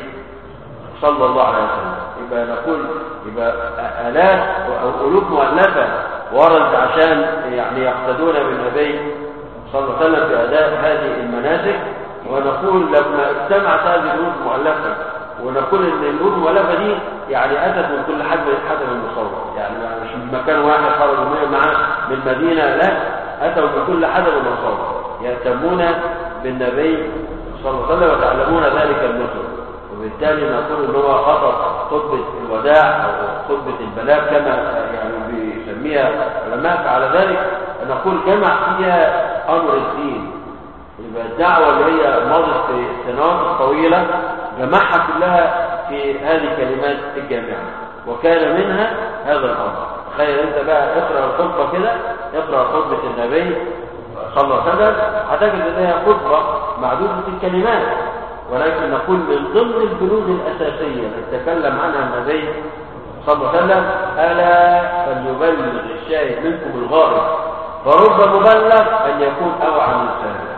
صلى الله عليه وسلم يبقى نقول يبقى الاف او قلوب مؤلفه وردت عشان يعني يقتدون بالنبي صلى الله عليه وسلم في اداء هذه المناسك ونقول لما اجتمعت هذه القلوب المؤلفه ونقول ان القلوب المؤلفه دي يعني اتت من كل حد حسب المصور يعني مش من مكان واحد خرجوا معاه من مدينه لا اتوا بكل حسب المصور يهتمون بالنبي صلى الله عليه وسلم وتعلمون ذلك النصر وبالتالي نقول ان هو خطب خطبه الوداع او خطبه البلاغ كما يعني بيسميها العلماء فعلى ذلك نقول جمع فيها امر الدين يبقى الدعوه اللي هي مضت في سنوات طويله جمعها كلها في هذه الكلمات الجامعه وكان منها هذا الامر تخيل انت بقى اقرا الخطبه كده اقرا خطبه النبي صلى الله عليه وسلم هتجد ان هي خطبه معدوده الكلمات ولكن نقول من ضمن البنود الاساسيه التي تكلم عنها النبي صلى الله عليه وسلم الا فليبلغ الشاهد منكم الغائب فرب مبلغ ان يكون اوعى من سامع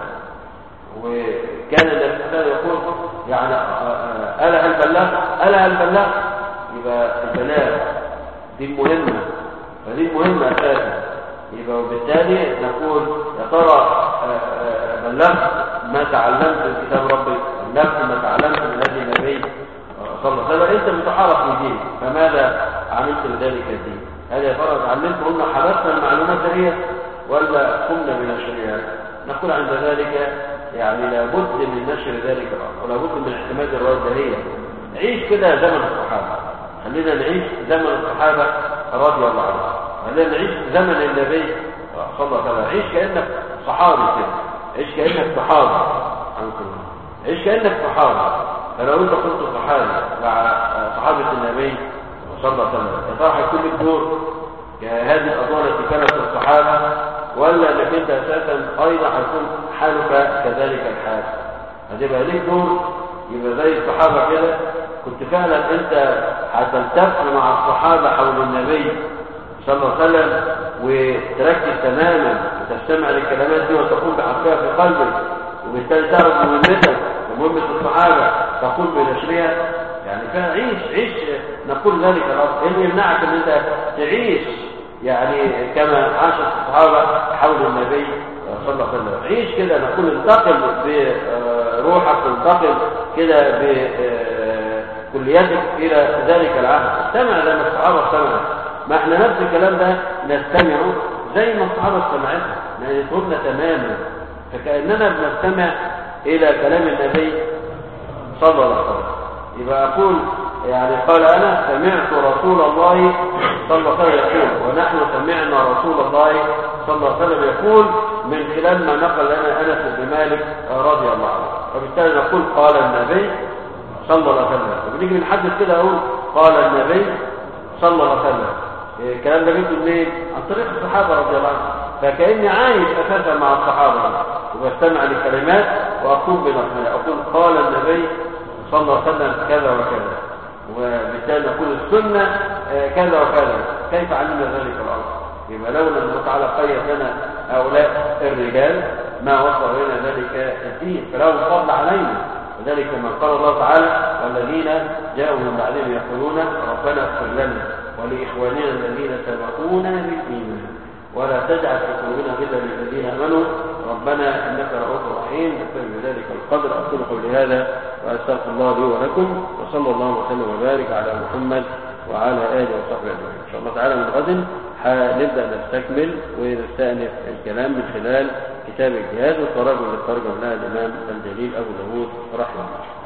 وكان النبي صلى الله عليه وسلم يقول يعني الا هل بلغ الا هل بلغ يبقى البلاغ دي مهمه فدي مهمه اساسا يبقى وبالتالي نقول يا ترى بلغت ما تعلمت من كتاب ربك بلغت ما تعلمت من هدي النبي صلى الله عليه وسلم انت بتعرف من دين فماذا عملت بذلك الدين هل يا ترى تعلمت قلنا حبسنا المعلومات دي ولا قمنا من الشريعه نقول عند ذلك يعني لابد من نشر ذلك الامر ولابد من اعتماد الروايه الدهيه عيش كده زمن الصحابه خلينا نعيش زمن الصحابه رضي الله عنهم خلينا نعيش زمن النبي صلى الله عليه وسلم عيش كانك صحابي كده عيش كانك صحابي عنكم عيش كانك صحابي فلو انت كنت صحابي مع صحابه النبي صلى الله عليه وسلم يا ترى هيكون لك دور هذه الادوار التي كانت الصحابه ولا انك انت اساسا ايضا هيكون حالك كذلك الحال هتبقى ليك دور يبقى زي الصحابة كده كنت فعلا انت هتلتف مع الصحابة حول النبي صلى الله عليه وسلم وتركز تماما وتستمع للكلمات دي وتقوم بحقها في قلبك وبالتالي تعرف مهمتك ومهمة الصحابة تقوم بنشرها يعني فعيش عيش نقول ذلك الأرض إيه اللي يمنعك ان انت تعيش يعني كما عاش الصحابة حول النبي صلى الله عليه وسلم عيش كده نقول انتقل بروحك انتقل كده بكلياتك إلى ذلك العهد استمع زي ما الصحابة استمعوا ما احنا نفس الكلام ده نستمعه زي ما الصحابة استمعتها نتهمنا تماما فكأننا بنستمع إلى كلام النبي صلى الله عليه وسلم يبقى أقول يعني قال أنا سمعت رسول الله صلى الله عليه وسلم يقول ونحن سمعنا رسول الله صلى الله عليه وسلم يقول من خلال ما نقل لنا أنس بن مالك رضي الله عنه وبالتالي نقول قال النبي صلى الله عليه وسلم وبنيجي نحدث كده أقول قال النبي صلى الله عليه وسلم الكلام ده جبته منين؟ عن طريق الصحابة رضي الله عنهم فكأني عايش أساسا مع الصحابة وبستمع لكلمات وأقوم بنصرها أقول قال النبي صلى الله عليه وسلم كذا وكذا وبالتالي نقول السنة كذا وكذا كيف علمنا ذلك الأرض يبقى لولا الله تعالى قيد لنا هؤلاء الرجال ما وصل لنا ذلك الدين فلهم فضل علينا وذلك كما قال الله تعالى والذين جاءوا من بعدهم يقولون ربنا اغفر لنا ولإخواننا الذين سبقونا بالإيمان ولا تجعل في قلوبنا غلا للذين امنوا ربنا انك رؤوف رحيم نكتفي بذلك القدر اقول قولي هذا واستغفر الله لي ولكم وصلى الله وسلم وبارك على محمد وعلى اله وصحبه اجمعين ان شاء الله تعالى من غد هنبدا نستكمل ونستانف الكلام من خلال كتاب الجهاد والتراجم اللي ترجم لها الامام الجليل ابو داود رحمه الله